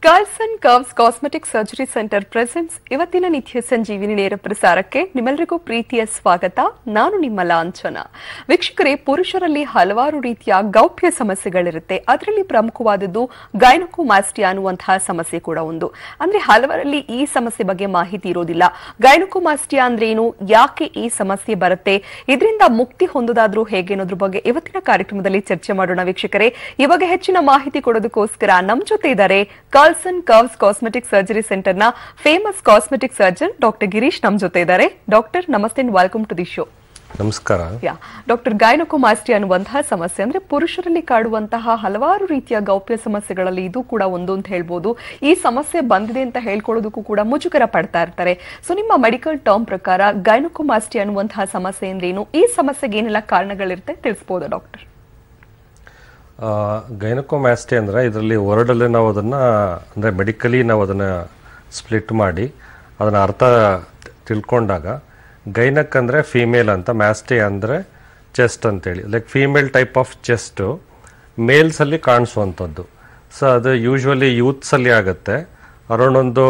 curls and curves cosmetic surgery centre presents ಇವತ್ತಿನ ನಿತ್ಯ ಸಂಜೀವಿನಿ ನೇರ ಪ್ರಸಾರಕ್ಕೆ ನಿಮ್ಮೆಲ್ಲರಿಗೂ ಪ್ರೀತಿಯ ಸ್ವಾಗತ ನಾನು ನಿಮ್ಮ ಲಾಂಛನ ವೀಕ್ಷಕರೇ ಪುರುಷರಲ್ಲಿ ಹಲವಾರು ರೀತಿಯ ಗೌಪ್ಯ ಸಮಸ್ಯೆಗಳಿರುತ್ತೆ ಅದರಲ್ಲಿ ಪ್ರಮುಖವಾದದ್ದು ಗೈನಕೋಮಾಸ್ಟಿಯಾ ಅನ್ನುವಂತಹ ಸಮಸ್ಯೆ ಕೂಡ ಒಂದು ಅಂದ್ರೆ ಹಲವರಲ್ಲಿ ಈ ಸಮಸ್ಯೆ ಬಗ್ಗೆ ಮಾಹಿತಿ ಇರೋದಿಲ್ಲ ಗೈನಕೋಮಾಸ್ಟಿಯಾ ಅಂದ್ರೆ ಏನು ಯಾಕೆ ಈ ಸಮಸ್ಯೆ ಬರುತ್ತೆ ಇದರಿಂದ ಮುಕ್ತಿ ಹೊಂದೋದಾದ್ರೂ ಹೇಗೆ ಅನ್ನೋದ್ರ ಬಗ್ಗೆ ಇವತ್ತಿನ ಕಾರ್ಯಕ್ರಮದಲ್ಲಿ ಚರ್ಚೆ ಮಾಡೋಣ ವೀಕ್ಷಕರೇ ಈ ಬಗ್ಗೆ ಹೆಚ್ಚಿನ ಮಾಹಿತಿ ಕೊಡೋದಕ್ಕೋಸ್ಕರ ನಮ್ ಜೊತೆ ಇದ್ದಾರೆ curls and curves cosmetic surgery centre ನ famous cosmetic surgeon doctor Girish ನಮ್ ಜೊತೆ ಇದ್ದಾರೆ ಡಾಕ್ಟರ್ ನಮಸ್ತೆ ವೆಲ್ಕಮ್ ಟು ದಿ ಶೋ ನಮಸ್ಕಾರ ಯಾ ಡಾಕ್ಟರ್ ಗೈನಕೋಮಾಸ್ಟಿ ಅನ್ನುವಂತಹ ಸಮಸ್ಯೆ ಅಂದ್ರೆ ಪುರುಷರಲ್ಲಿ ಕಾಡುವಂತಹ ಹಲವಾರು ರೀತಿಯ ಗೌಪ್ಯ ಸಮಸ್ಯೆಗಳಲ್ಲಿ ಇದು ಕೂಡ ಒಂದು ಅಂತ ಹೇಳ್ಬೋದು ಈ ಸಮಸ್ಯೆ ಬಂದಿದೆ ಅಂತ ಹೇಳ್ಕೊಳ್ಳೋದಕ್ಕೂ ಕೂಡ ಮುಜುಗರ ಪಡ್ತಾ ಇರ್ತಾರೆ ಸೊ ನಿಮ್ಮ ಮೆಡಿಕಲ್ ಟರ್ಮ್ ಪ್ರಕಾರ ಗೈನಕೋಮಾಸ್ಟಿ ಅನ್ನುವಂತಹ ಸಮಸ್ಯೆ ಅಂದ್ರೇನು ಈ ಸಮಸ್ಯೆಗೆ ಏನೆಲ್ಲ ಕಾರಣಗಳಿರುತ್ತೆ ತಿಳಿಸ್ಬೋದಾ ಡಾಕ್ಟರ್ ಗೈನಕೋಮ್ಯಾಸ್ಟಿ ಅಂದರೆ ಇದರಲ್ಲಿ ವರ್ಡಲ್ಲಿ ನಾವು ಅದನ್ನು ಅಂದರೆ ಮೆಡಿಕಲಿ ನಾವು ಅದನ್ನು ಸ್ಪ್ಲಿಟ್ ಮಾಡಿ ಅದನ್ನು ಅರ್ಥ ತಿಳ್ಕೊಂಡಾಗ ಗೈನಕ್ ಅಂದರೆ ಫೀಮೇಲ್ ಅಂತ ಮ್ಯಾಸ್ಟಿ ಅಂದರೆ ಚೆಸ್ಟ್ ಅಂತೇಳಿ like female type of chest ಮೇಲ್ಸಲ್ಲಿ ಕಾಣಿಸುವಂಥದ್ದು ಸೊ ಅದು ಯೂಶ್ವಲಿ ಯೂತ್ಸಲ್ಲಿ ಆಗುತ್ತೆ ಅರೌಂಡ್ ಒಂದು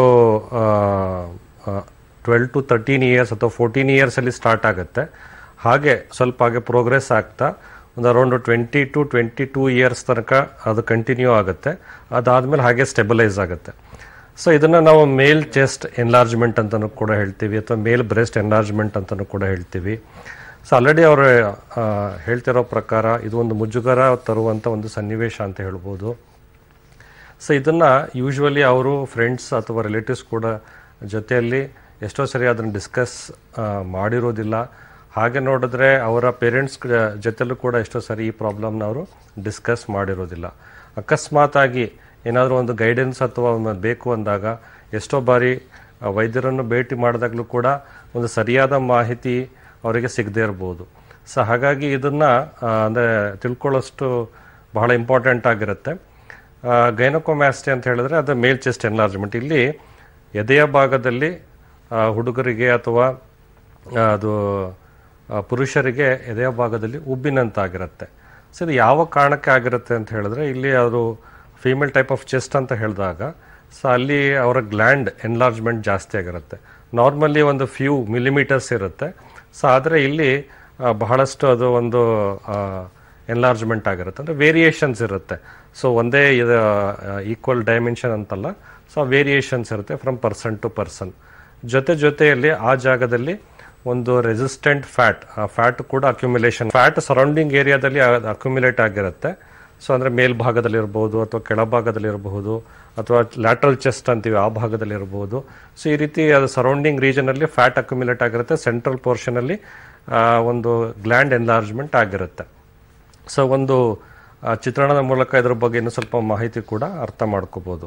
ಟ್ವೆಲ್ ಟು ತರ್ಟೀನ್ ಇಯರ್ಸ್ ಅಥವಾ ಫೋರ್ಟೀನ್ ಇಯರ್ಸಲ್ಲಿ ಸ್ಟಾರ್ಟ್ ಆಗುತ್ತೆ ಹಾಗೆ ಸ್ವಲ್ಪ ಹಾಗೆ ಪ್ರೋಗ್ರೆಸ್ ಆಗ್ತಾ ಒಂದು around twenty to twenty two years ತನಕ ಅದು ಕಂಟಿನ್ಯೂ ಆಗುತ್ತೆ ಅದಾದಮೇಲೆ ಹಾಗೆ ಸ್ಟೆಬಿಲೈಸ್ ಆಗುತ್ತೆ ಸೊ ಇದನ್ನು ನಾವು ಮೇಲ್ ಚೆಸ್ಟ್ ಎನ್ಲಾರ್ಜ್ಮೆಂಟ್ ಅಂತಲೂ ಕೂಡ ಹೇಳ್ತೀವಿ ಅಥವಾ ಮೇಲ್ ಬ್ರೆಸ್ಟ್ ಎನ್ಲಾರ್ಜ್ಮೆಂಟ್ ಅಂತಲೂ ಕೂಡ ಹೇಳ್ತೀವಿ ಸೊ ಆಲ್ರೆಡಿ ಅವರು ಹೇಳ್ತಿರೋ ಪ್ರಕಾರ ಇದು ಒಂದು ಮುಜುಗರ ತರುವಂಥ ಒಂದು ಸನ್ನಿವೇಶ ಅಂತ ಹೇಳ್ಬೋದು ಸೊ ಇದನ್ನು ಯೂಶ್ವಲಿ ಅವರು ಫ್ರೆಂಡ್ಸ್ ಅಥವಾ ರಿಲೇಟಿವ್ಸ್ ಕೂಡ ಜೊತೆಯಲ್ಲಿ ಎಷ್ಟೋ ಸರಿ ಅದನ್ನು ಡಿಸ್ಕಸ್ ಮಾಡಿರೋದಿಲ್ಲ ಹಾಗೆ ನೋಡಿದ್ರೆ ಅವರ ಪೇರೆಂಟ್ಸ್ ಜೊತೆಲೂ ಕೂಡ ಎಷ್ಟೋ ಸರಿ ಈ ಪ್ರಾಬ್ಲಮ್ನ ಅವರು ಡಿಸ್ಕಸ್ ಮಾಡಿರೋದಿಲ್ಲ ಅಕಸ್ಮಾತಾಗಿ ಏನಾದರೂ ಒಂದು ಗೈಡೆನ್ಸ್ ಅಥವಾ ಒಂದು ಬೇಕು ಅಂದಾಗ ಎಷ್ಟೋ ಬಾರಿ ಆ, ವೈದ್ಯರನ್ನು ಭೇಟಿ ಮಾಡಿದಾಗಲೂ ಕೂಡ ಒಂದು ಸರಿಯಾದ ಮಾಹಿತಿ ಅವರಿಗೆ ಸಿಗದೇ ಇರ್ಬೋದು ಸೊ ಹಾಗಾಗಿ ಇದನ್ನು ಅಂದರೆ ತಿಳ್ಕೊಳ್ಳೋಷ್ಟು ಬಹಳ ಇಂಪಾರ್ಟೆಂಟ್ ಆಗಿರುತ್ತೆ ಗೈನಕೋಮ್ಯಾಸ್ಟಿ ಅಂತ ಹೇಳಿದ್ರೆ ಅದು ಮೇಲ್ ಚೆಸ್ಟ್ ಎನ್ಲಾರ್ಜ್ಮೆಂಟ್ ಇಲ್ಲಿ ಎದೆಯ ಭಾಗದಲ್ಲಿ ಆ, ಹುಡುಗರಿಗೆ ಅಥವಾ ಆ, ಅದು ಆ, ಪುರುಷರಿಗೆ ಎದೆಯ ಭಾಗದಲ್ಲಿ ಉಬ್ಬಿನಂತಾಗಿರುತ್ತೆ ಸೊ ಇದು ಯಾವ ಕಾರಣಕ್ಕೆ ಆಗಿರುತ್ತೆ ಅಂತ ಹೇಳಿದ್ರೆ ಇಲ್ಲಿ ಅವರು ಫೀಮೇಲ್ ಟೈಪ್ ಆಫ್ ಚೆಸ್ಟ್ ಅಂತ ಹೇಳಿದಾಗ ಸೊ ಅಲ್ಲಿ ಅವರ ಗ್ಲ್ಯಾಂಡ್ ಎನ್ಲಾರ್ಜ್ಮೆಂಟ್ ಜಾಸ್ತಿ ಆಗಿರುತ್ತೆ ನಾರ್ಮಲಿ ಒಂದು ಫ್ಯೂ ಮಿಲಿಮೀಟರ್ಸ್ ಇರುತ್ತೆ ಸೊ ಆದರೆ ಇಲ್ಲಿ ಆ, ಬಹಳಷ್ಟು ಅದು ಒಂದು ಎನ್ಲಾರ್ಜ್ಮೆಂಟ್ ಆಗಿರುತ್ತೆ ಅಂದರೆ ವೇರಿಯೇಷನ್ಸ್ ಇರುತ್ತೆ ಸೊ ಒಂದೇ ಇದು ಈಕ್ವಲ್ ಡೈಮೆನ್ಷನ್ ಅಂತಲ್ಲ ಸೊ ವೇರಿಯೇಷನ್ಸ್ ಇರುತ್ತೆ ಫ್ರಮ್ ಪರ್ಸನ್ ಟು ಪರ್ಸನ್ ಜೊತೆ ಜೊತೆಯಲ್ಲಿ ಆ ಜಾಗದಲ್ಲಿ ಒಂದು ರೆಸಿಸ್ಟೆಂಟ್ ಫ್ಯಾಟ್ ಆ ಫ್ಯಾಟ್ ಕೂಡ ಅಕ್ಯುಮುಲೇಷನ್ ಫ್ಯಾಟ್ ಸರೌಂಡಿಂಗ್ ಏರಿಯಾದಲ್ಲಿ ಅಕ್ಯುಮುಲೇಟ್ ಆಗಿರುತ್ತೆ ಸೊ ಅಂದರೆ ಮೇಲ್ಭಾಗದಲ್ಲಿ ಇರ್ಬೋದು ಅಥವಾ ಕೆಳಭಾಗದಲ್ಲಿ ಇರಬಹುದು ಅಥವಾ ಲ್ಯಾಟ್ರಲ್ ಚೆಸ್ಟ್ ಅಂತೀವಿ ಆ ಭಾಗದಲ್ಲಿ ಇರಬಹುದು ಸೊ ಈ ರೀತಿ ಅದು ಸರೌಂಡಿಂಗ್ ರೀಜನಲ್ಲಿ ಫ್ಯಾಟ್ ಅಕ್ಯುಮುಲೇಟ್ ಆಗಿರುತ್ತೆ ಸೆಂಟ್ರಲ್ ಪೋರ್ಷನಲ್ಲಿ ಒಂದು ಗ್ಲ್ಯಾಂಡ್ ಎನ್ಲಾರ್ಜ್ಮೆಂಟ್ ಆಗಿರುತ್ತೆ ಸೊ ಒಂದು ಆ, ಚಿತ್ರಣದ ಮೂಲಕ ಇದ್ರ ಬಗ್ಗೆ ಇನ್ನೂ ಸ್ವಲ್ಪ ಮಾಹಿತಿ ಕೂಡ ಅರ್ಥ ಮಾಡ್ಕೋಬೋದು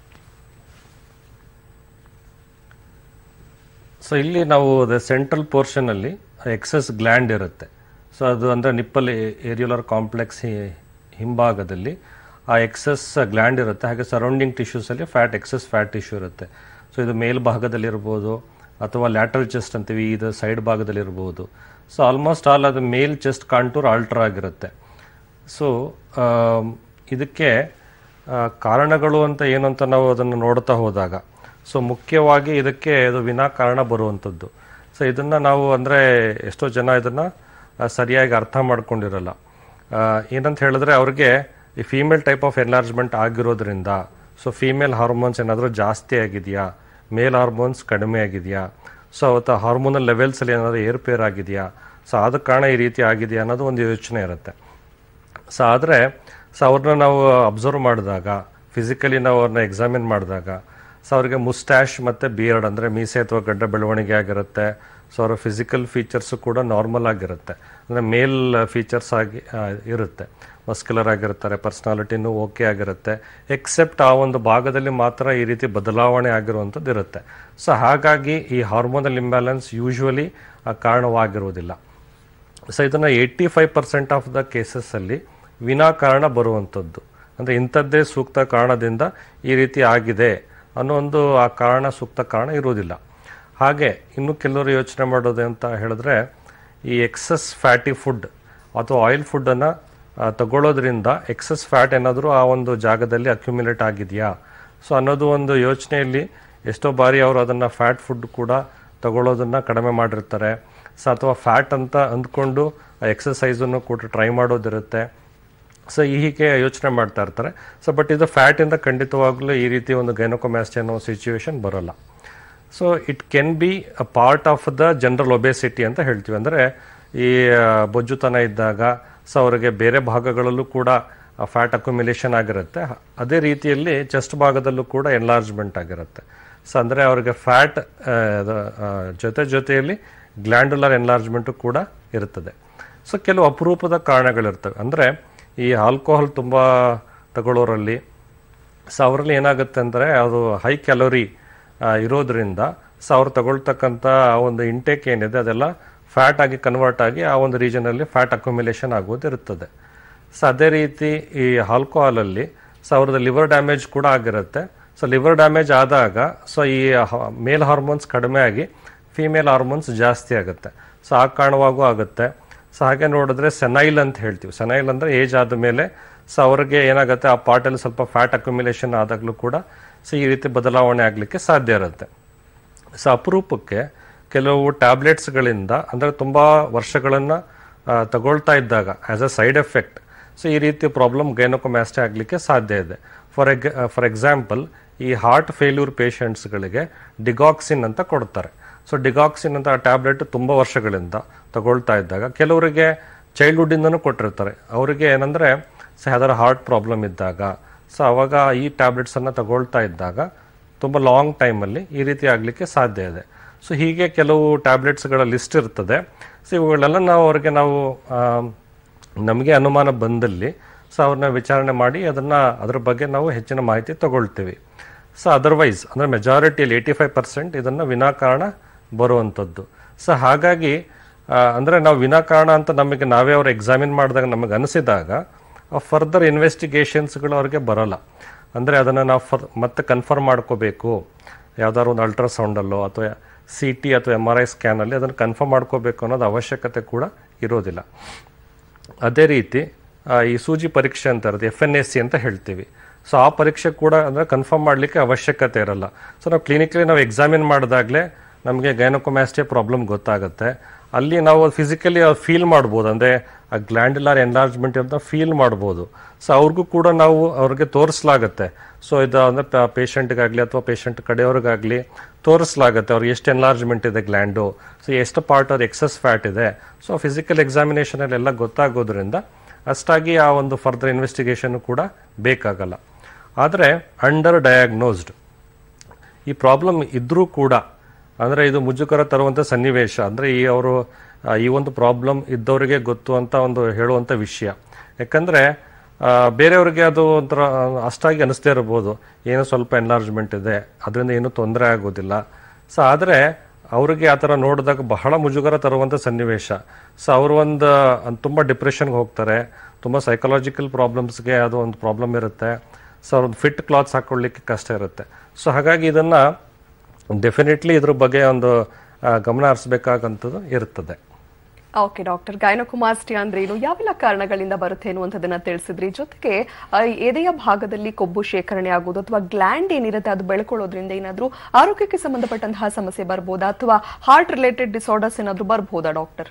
ಸೊ ಇಲ್ಲಿ ನಾವು ಸೆಂಟ್ರಲ್ ಪೋರ್ಷನಲ್ಲಿ ಎಕ್ಸಸ್ ಗ್ಲ್ಯಾಂಡ್ ಇರುತ್ತೆ ಸೊ ಅದು ಅಂದರೆ ನಿಪ್ಪಲ್ ಏರಿಯುಲರ್ ಕಾಂಪ್ಲೆಕ್ಸ್ ಹಿಂಭಾಗದಲ್ಲಿ ಆ ಎಕ್ಸಸ್ ಗ್ಲ್ಯಾಂಡ್ ಇರುತ್ತೆ ಹಾಗೆ ಸರೌಂಡಿಂಗ್ ಟಿಶ್ಯೂಸಲ್ಲಿ ಫ್ಯಾಟ್ ಎಕ್ಸಸ್ ಫ್ಯಾಟ್ ಟಿಶ್ಯೂ ಇರುತ್ತೆ ಸೊ ಇದು ಮೇಲ್ಭಾಗದಲ್ಲಿ ಇರ್ಬೋದು ಅಥವಾ ಲ್ಯಾಟ್ರಲ್ ಚೆಸ್ಟ್ ಅಂತೀವಿ ಇದು ಸೈಡ್ ಭಾಗದಲ್ಲಿ ಇರ್ಬೋದು ಸೊ ಆಲ್ಮೋಸ್ಟ್ ಆಲ್ ಅದು ಮೇಲ್ ಚೆಸ್ಟ್ ಕಾಂಟೂರ್ ಆಲ್ಟರ್ ಆಗಿರುತ್ತೆ ಸೊ ಇದಕ್ಕೆ ಆ, ಕಾರಣಗಳು ಅಂತ ಏನು ಅಂತ ನಾವು ಅದನ್ನು ನೋಡ್ತಾ ಹೋದಾಗ ಸೊ ಮುಖ್ಯವಾಗಿ ಇದಕ್ಕೆ ಇದು ವಿನಾಕಾರಣ ಬರುವಂಥದ್ದು ಸೊ ಇದನ್ನು ನಾವು ಅಂದರೆ ಎಷ್ಟೋ ಜನ ಇದನ್ನು ಸರಿಯಾಗಿ ಅರ್ಥ ಮಾಡ್ಕೊಂಡಿರಲ್ಲ ಆ, ಏನಂತ ಹೇಳಿದ್ರೆ ಅವ್ರಿಗೆ ಈ ಫೀಮೇಲ್ ಟೈಪ್ ಆಫ್ ಎನ್ಲಾರ್ಜ್ಮೆಂಟ್ ಆಗಿರೋದ್ರಿಂದ ಸೊ ಫೀಮೇಲ್ ಹಾರ್ಮೋನ್ಸ್ ಏನಾದರೂ ಜಾಸ್ತಿ ಆಗಿದೆಯಾ ಮೇಲ್ ಹಾರ್ಮೋನ್ಸ್ ಕಡಿಮೆ ಆಗಿದೆಯಾ ಸೊ ಅವತ್ತು ಹಾರ್ಮೋನಲ್ ಲೆವೆಲ್ಸಲ್ಲಿ ಏನಾದರೂ ಏರ್ಪೇರ್ ಆಗಿದೆಯಾ ಸೊ ಆದ ಕಾರಣ ಈ ರೀತಿ ಆಗಿದೆಯಾ ಅನ್ನೋದು ಒಂದು ಯೋಚನೆ ಇರುತ್ತೆ ಸೊ ಆದರೆ ಸೊ ಅವ್ರನ್ನ ನಾವು ಅಬ್ಸರ್ವ್ ಮಾಡಿದಾಗ ಫಿಸಿಕಲಿ ನಾವು ಅವ್ರನ್ನ ಎಕ್ಸಾಮಿನ್ ಮಾಡಿದಾಗ ಸೊ ಅವ್ರಿಗೆ ಮುಸ್ಟ್ಯಾಶ್ ಮತ್ತು ಬಿಯರ್ಡ್ ಅಂದರೆ ಮೀಸೆ ಅಥವಾ ಗಡ್ಡ ಬೆಳವಣಿಗೆ ಆಗಿರುತ್ತೆ ಸೊ ಅವರ ಫಿಸಿಕಲ್ ಫೀಚರ್ಸು ಕೂಡ ನಾರ್ಮಲ್ ಆಗಿರುತ್ತೆ ಅಂದರೆ ಮೇಲ್ ಫೀಚರ್ಸ್ ಆಗಿ ಆ, ಇರುತ್ತೆ ಮಸ್ಕ್ಯುಲರ್ ಆಗಿರ್ತಾರೆ ಪರ್ಸ್ನಾಲಿಟಿನೂ ಓಕೆ ಆಗಿರುತ್ತೆ ಎಕ್ಸೆಪ್ಟ್ ಆ ಒಂದು ಭಾಗದಲ್ಲಿ ಮಾತ್ರ ಈ ರೀತಿ ಬದಲಾವಣೆ ಆಗಿರುವಂಥದ್ದು ಇರುತ್ತೆ ಸೊ ಹಾಗಾಗಿ ಈ ಹಾರ್ಮೋನಲ್ ಇಂಬ್ಯಾಲೆನ್ಸ್ ಯೂಶ್ವಲಿ ಕಾರಣವಾಗಿರುವುದಿಲ್ಲ ಸೊ ಇದನ್ನು eighty five percent of the ಕೇಸಸ್ಸಲ್ಲಿ ವಿನಾಕಾರಣ ಬರುವಂಥದ್ದು ಅಂದರೆ ಇಂಥದ್ದೇ ಸೂಕ್ತ ಕಾರಣದಿಂದ ಈ ರೀತಿ ಆಗಿದೆ ಅನ್ನೋ ಒಂದು ಆ ಕಾರಣ ಸೂಕ್ತ ಕಾರಣ ಇರುವುದಿಲ್ಲ ಹಾಗೆ ಇನ್ನು ಕೆಲವರು ಯೋಚನೆ ಮಾಡೋದು ಅಂತ ಹೇಳಿದ್ರೆ ಈ ಎಕ್ಸಸ್ ಫ್ಯಾಟಿ ಫುಡ್ ಅಥವಾ ಆಯಿಲ್ ಫುಡ್ಡನ್ನು ತಗೊಳ್ಳೋದ್ರಿಂದ ಎಕ್ಸಸ್ ಫ್ಯಾಟ್ ಏನಾದರೂ ಆ ಒಂದು ಜಾಗದಲ್ಲಿ ಅಕ್ಯುಮುಲೇಟ್ ಆಗಿದೆಯಾ ಸೊ ಅನ್ನೋದು ಒಂದು ಯೋಚನೆಯಲ್ಲಿ ಎಷ್ಟೋ ಬಾರಿ ಅವರು ಅದನ್ನು ಫ್ಯಾಟ್ ಫುಡ್ ಕೂಡ ತಗೊಳ್ಳೋದನ್ನು ಕಡಿಮೆ ಮಾಡಿರ್ತಾರೆ ಸೊ ಅಥವಾ ಫ್ಯಾಟ್ ಅಂತ ಅಂದ್ಕೊಂಡು ಎಕ್ಸಸೈಸನ್ನು ಕೂಡ ಟ್ರೈ ಮಾಡೋದಿರುತ್ತೆ ಸೊ ಹೀಗೆ ಯೋಚನೆ ಮಾಡ್ತಾ ಇರ್ತಾರೆ ಸೊ ಬಟ್ ಇದು ಫ್ಯಾಟಿಂದ ಖಂಡಿತವಾಗ್ಲೂ ಈ ರೀತಿ ಒಂದು ಗೈನೋಕೊಮ್ಯಾಸ್ಟಿ ಅನ್ನೋ ಸಿಚುವೇಶನ್ ಬರೋಲ್ಲ so it can be a part of the general obesity ಅಂತ ಹೇಳ್ತೀವಿ ಅಂದರೆ ಈ ಆ, ಬೊಜ್ಜುತನ ಇದ್ದಾಗ ಸೊ ಅವರಿಗೆ ಬೇರೆ ಭಾಗಗಳಲ್ಲೂ ಕೂಡ ಫ್ಯಾಟ್ ಅಕ್ಯುಮಿಲೇಷನ್ ಆಗಿರುತ್ತೆ ಅದೇ ರೀತಿಯಲ್ಲಿ ಚೆಸ್ಟ್ ಭಾಗದಲ್ಲೂ ಕೂಡ ಎನ್ಲಾರ್ಜ್ಮೆಂಟ್ ಆಗಿರುತ್ತೆ ಸೊ ಅಂದರೆ ಅವರಿಗೆ ಫ್ಯಾಟ್ ಜೊತೆ ಜೊತೆಯಲ್ಲಿ ಗ್ಲ್ಯಾಂಡುಲರ್ ಎನ್ಲಾರ್ಜ್ಮೆಂಟು ಕೂಡ ಇರುತ್ತದೆ ಸೊ ಕೆಲವು ಅಪರೂಪದ ಕಾರಣಗಳಿರ್ತವೆ ಅಂದರೆ ಈ ಆಲ್ಕೋಹಾಲ್ ತುಂಬ ತಗೊಳ್ಳೋರಲ್ಲಿ ಸೊ ಅವರಲ್ಲಿ ಏನಾಗುತ್ತೆ ಅಂದರೆ ಅದು ಹೈ ಕ್ಯಾಲೋರಿ ಇರೋದ್ರಿಂದ ಸೊ ಅವ್ರು ತಗೊಳ್ತಕ್ಕಂಥ ಆ ಒಂದು ಇಂಟೇಕ್ ಏನಿದೆ ಅದೆಲ್ಲ ಫ್ಯಾಟ್ ಆಗಿ ಕನ್ವರ್ಟ್ ಆಗಿ ಆ ಒಂದು ರೀಜನಲ್ಲಿ ಫ್ಯಾಟ್ ಅಕ್ಯುಮಿಲೇಷನ್ ಆಗೋದು ಇರುತ್ತದೆ ಸೊ ಅದೇ ರೀತಿ ಈ ಆಲ್ಕೋಹಾಲಲ್ಲಿ ಸೊ ಅವ್ರದ್ದು ಲಿವರ್ ಡ್ಯಾಮೇಜ್ ಕೂಡ ಆಗಿರುತ್ತೆ ಸೊ ಲಿವರ್ ಡ್ಯಾಮೇಜ್ ಆದಾಗ ಸೊ ಈ ಮೇಲ್ ಹಾರ್ಮೋನ್ಸ್ ಕಡಿಮೆ ಆಗಿ ಫಿಮೇಲ್ ಹಾರ್ಮೋನ್ಸ್ ಜಾಸ್ತಿ ಆಗುತ್ತೆ ಸೊ ಆ ಕಾರಣವಾಗೂ ಆಗುತ್ತೆ ಸೊ ಹಾಗೆ ನೋಡಿದ್ರೆ ಸೆನೈಲ್ ಅಂತ ಹೇಳ್ತೀವಿ ಸೆನೈಲ್ ಅಂದರೆ ಏಜ್ ಆದ ಮೇಲೆ ಸೊ ಅವ್ರಿಗೆ ಏನಾಗುತ್ತೆ ಆ ಪಾರ್ಟಲ್ಲಿ ಸ್ವಲ್ಪ ಫ್ಯಾಟ್ ಅಕ್ಯುಮಿಲೇಷನ್ ಆದಾಗಲೂ ಕೂಡ ಸೊ ಈ ರೀತಿ ಬದಲಾವಣೆ ಆಗಲಿಕ್ಕೆ ಸಾಧ್ಯ ಇರುತ್ತೆ ಸೊ ಅಪರೂಪಕ್ಕೆ ಕೆಲವು ಟ್ಯಾಬ್ಲೆಟ್ಸ್ಗಳಿಂದ ಅಂದರೆ ತುಂಬ ವರ್ಷಗಳನ್ನು ತಗೊಳ್ತಾ ಇದ್ದಾಗ as a side effect so ಈ ರೀತಿ ಪ್ರಾಬ್ಲಮ್ ಗೈನೋಕೊಮ್ಯಾಸ್ಟಿ ಆಗಲಿಕ್ಕೆ ಸಾಧ್ಯ ಇದೆ ಫಾರ್ ಎಗ್ ಫಾರ್ ಎಕ್ಸಾಂಪಲ್ ಈ ಹಾರ್ಟ್ ಫೇಲ್ಯೂರ್ ಪೇಷಂಟ್ಸ್ಗಳಿಗೆ ಡಿಗಾಕ್ಸಿನ್ ಅಂತ ಕೊಡ್ತಾರೆ ಸೊ ಡಿಗಾಕ್ಸಿನ್ ಅಂತ ಟ್ಯಾಬ್ಲೆಟ್ ತುಂಬ ವರ್ಷಗಳಿಂದ ತಗೊಳ್ತಾ ಇದ್ದಾಗ ಕೆಲವರಿಗೆ ಚೈಲ್ಡ್ಹುಡ್ಡಿಂದನೂ ಕೊಟ್ಟಿರ್ತಾರೆ ಅವರಿಗೆ ಏನಂದರೆ ಸೊ ಯಾವ್ದಾರು ಹಾರ್ಟ್ ಪ್ರಾಬ್ಲಮ್ ಇದ್ದಾಗ ಸೊ ಅವಾಗ ಈ ಟ್ಯಾಬ್ಲೆಟ್ಸನ್ನು ತಗೊಳ್ತಾ ಇದ್ದಾಗ ತುಂಬ ಲಾಂಗ್ ಟೈಮಲ್ಲಿ ಈ ರೀತಿ ಆಗಲಿಕ್ಕೆ ಸಾಧ್ಯ ಇದೆ ಸೊ ಹೀಗೆ ಕೆಲವು ಟ್ಯಾಬ್ಲೆಟ್ಸ್ಗಳ ಲಿಸ್ಟ್ ಇರ್ತದೆ ಸೊ ಇವುಗಳೆಲ್ಲ ನಾವು ಅವ್ರಿಗೆ ನಾವು ನಮಗೆ ಅನುಮಾನ ಬಂದಲ್ಲಿ ಸೊ ಅವ್ರನ್ನ ವಿಚಾರಣೆ ಮಾಡಿ ಅದನ್ನು ಅದ್ರ ಬಗ್ಗೆ ನಾವು ಹೆಚ್ಚಿನ ಮಾಹಿತಿ ತಗೊಳ್ತೀವಿ ಸೊ ಅದರ್ವೈಸ್ ಅಂದರೆ ಮೆಜಾರಿಟಿಯಲ್ಲಿ ಏಯ್ಟಿ ಫೈವ್ ಪರ್ಸೆಂಟ್ ಇದನ್ನು ವಿನಾಕಾರಣ ಬರುವಂಥದ್ದು ಸೊ ಹಾಗಾಗಿ ಅಂದರೆ ನಾವು ವಿನಾಕಾರಣ ಅಂತ ನಮಗೆ ನಾವೇ ಅವ್ರು ಎಕ್ಸಾಮಿನ್ ಮಾಡಿದಾಗ ನಮಗೆ ಅನಿಸಿದಾಗ ಫರ್ದರ್ ಇನ್ವೆಸ್ಟಿಗೇಷನ್ಸ್ಗಳು ಅವ್ರಿಗೆ ಬರೋಲ್ಲ ಅಂದರೆ ಅದನ್ನು ನಾವು ಫರ್ ಮತ್ತೆ ಕನ್ಫರ್ಮ್ ಮಾಡ್ಕೋಬೇಕು ಯಾವ್ದಾದ್ರು ಒಂದು ಅಲ್ಟ್ರಾಸೌಂಡಲ್ಲೋ ಅಥವಾ ಸಿ ಟಿ ಅಥವಾ ಎಮ್ ಆರ್ ಐ ಸ್ಕ್ಯಾನಲ್ಲಿ ಅದನ್ನು ಕನ್ಫರ್ಮ್ ಮಾಡ್ಕೋಬೇಕು ಅನ್ನೋದು ಅವಶ್ಯಕತೆ ಕೂಡ ಇರೋದಿಲ್ಲ ಅದೇ ರೀತಿ ಆ, ಈ ಸೂಜಿ ಪರೀಕ್ಷೆ ಅಂತ ಇರುತ್ತೆ ಎಫ್ ಎನ್ ಎಸ್ ಸಿ ಅಂತ ಹೇಳ್ತೀವಿ ಸೊ ಆ ಪರೀಕ್ಷೆ ಕೂಡ ಅಂದರೆ ಕನ್ಫರ್ಮ್ ಮಾಡಲಿಕ್ಕೆ ಅವಶ್ಯಕತೆ ಇರಲ್ಲ ಸೊ ನಾವು ಕ್ಲಿನಿಕಲಿ ನಾವು ಎಕ್ಸಾಮಿನ್ ಮಾಡಿದಾಗಲೇ ನಮಗೆ ಗೈನೋಕೊಮ್ಯಾಸ್ಟಿಯ ಪ್ರಾಬ್ಲಮ್ ಗೊತ್ತಾಗುತ್ತೆ ಅಲ್ಲಿ ನಾವು ಫಿಸಿಕಲಿ ಫೀಲ್ ಮಾಡ್ಬೋದು ಅಂದರೆ ಆ ಗ್ಲ್ಯಾಂಡುಲಾರ್ ಎನ್ಲಾರ್ಜ್ಮೆಂಟ್ ಅಂತ ಫೀಲ್ ಮಾಡ್ಬೋದು ಸೊ ಅವ್ರಿಗೂ ಕೂಡ ನಾವು ಅವ್ರಿಗೆ ತೋರಿಸ್ಲಾಗತ್ತೆ ಸೊ ಇದು ಅಂದರೆ ಪೇಷಂಟ್ಗಾಗಲಿ ಅಥವಾ ಪೇಷಂಟ್ ಕಡೆಯವ್ರಿಗಾಗಲಿ ತೋರಿಸ್ಲಾಗತ್ತೆ ಅವ್ರಿಗೆ ಎಷ್ಟು ಎನ್ಲಾರ್ಜ್ಮೆಂಟ್ ಇದೆ ಗ್ಲ್ಯಾಂಡು ಸೊ ಎಷ್ಟು ಪಾರ್ಟ್ ಅವ್ರ ಎಕ್ಸಸ್ ಫ್ಯಾಟ್ ಇದೆ ಸೊ ಫಿಸಿಕಲ್ ಎಕ್ಸಾಮಿನೇಷನಲ್ಲಿ ಎಲ್ಲ ಗೊತ್ತಾಗೋದ್ರಿಂದ ಅಷ್ಟಾಗಿ ಆ ಒಂದು ಫರ್ದರ್ ಇನ್ವೆಸ್ಟಿಗೇಷನ್ ಕೂಡ ಬೇಕಾಗಲ್ಲ ಆದರೆ ಅಂಡರ್ ಡಯಾಗ್ನೋಸ್ಡ್ ಈ ಪ್ರಾಬ್ಲಮ್ ಇದ್ರೂ ಕೂಡ ಅಂದರೆ ಇದು ಮುಜುಗರ ತರುವಂಥ ಸನ್ನಿವೇಶ ಅಂದರೆ ಈ ಅವರು ಆ, ಈ ಒಂದು ಪ್ರಾಬ್ಲಮ್ ಇದ್ದವರಿಗೆ ಗೊತ್ತು ಅಂತ ಒಂದು ಹೇಳುವಂಥ ವಿಷಯ ಯಾಕಂದರೆ ಬೇರೆಯವ್ರಿಗೆ ಅದು ಒಂಥರ ಅಷ್ಟಾಗಿ ಅನಿಸ್ದೇ ಇರ್ಬೋದು ಏನೋ ಸ್ವಲ್ಪ ಎನ್ಲಾರ್ಜ್ಮೆಂಟ್ ಇದೆ ಅದರಿಂದ ಏನೂ ತೊಂದರೆ ಆಗೋದಿಲ್ಲ ಸೊ ಆದರೆ ಅವ್ರಿಗೆ ಆ ಥರ ನೋಡಿದಾಗ ಬಹಳ ಮುಜುಗರ ತರುವಂಥ ಸನ್ನಿವೇಶ ಸೊ ಅವರು ಒಂದು ತುಂಬ ಡಿಪ್ರೆಷನ್ಗೆ ಹೋಗ್ತಾರೆ ತುಂಬ ಸೈಕಲಾಜಿಕಲ್ ಪ್ರಾಬ್ಲಮ್ಸ್ಗೆ ಅದು ಒಂದು ಪ್ರಾಬ್ಲಮ್ ಇರುತ್ತೆ ಸೊ ಅವ್ರೊಂದು ಫಿಟ್ ಕ್ಲಾತ್ಸ್ ಹಾಕೊಳ್ಳಿಕ್ಕೆ ಕಷ್ಟ ಇರುತ್ತೆ ಸೊ ಹಾಗಾಗಿ ಇದನ್ನು ಡೆಫಿನೆಟ್ಲಿ ಇದ್ರ ಬಗ್ಗೆ ಒಂದು ಆ, ಗಮನ ಹರಿಸ್ಬೇಕಾಗಂಥದ್ದು ಇರ್ತದೆ ಓಕೆ ಡಾಕ್ಟರ್ ಗೈನೋಕುಮಾಸ್ಟಿ ಅಂದ್ರೆ ಏನು ಯಾವೆಲ್ಲ ಕಾರಣಗಳಿಂದ ಬರುತ್ತೆ ಅನ್ನುವಂಥದ್ದನ್ನ ತಿಳಿಸಿದ್ರಿ ಜೊತೆಗೆ ಆ, ಎದೆಯ ಭಾಗದಲ್ಲಿ ಕೊಬ್ಬು ಶೇಖರಣೆ ಆಗೋದು ಅಥವಾ ಗ್ಲ್ಯಾಂಡ್ ಏನಿರುತ್ತೆ ಅದು ಬೆಳ್ಕೊಳ್ಳೋದ್ರಿಂದ ಏನಾದ್ರೂ ಆರೋಗ್ಯಕ್ಕೆ ಸಂಬಂಧಪಟ್ಟಂತಹ ಸಮಸ್ಯೆ ಬರ್ಬೋದಾ ಅಥವಾ ಹಾರ್ಟ್ ರಿಲೇಟೆಡ್ ಡಿಸಾರ್ಡರ್ಸ್ ಏನಾದ್ರೂ ಬರ್ಬೋದಾ ಡಾಕ್ಟರ್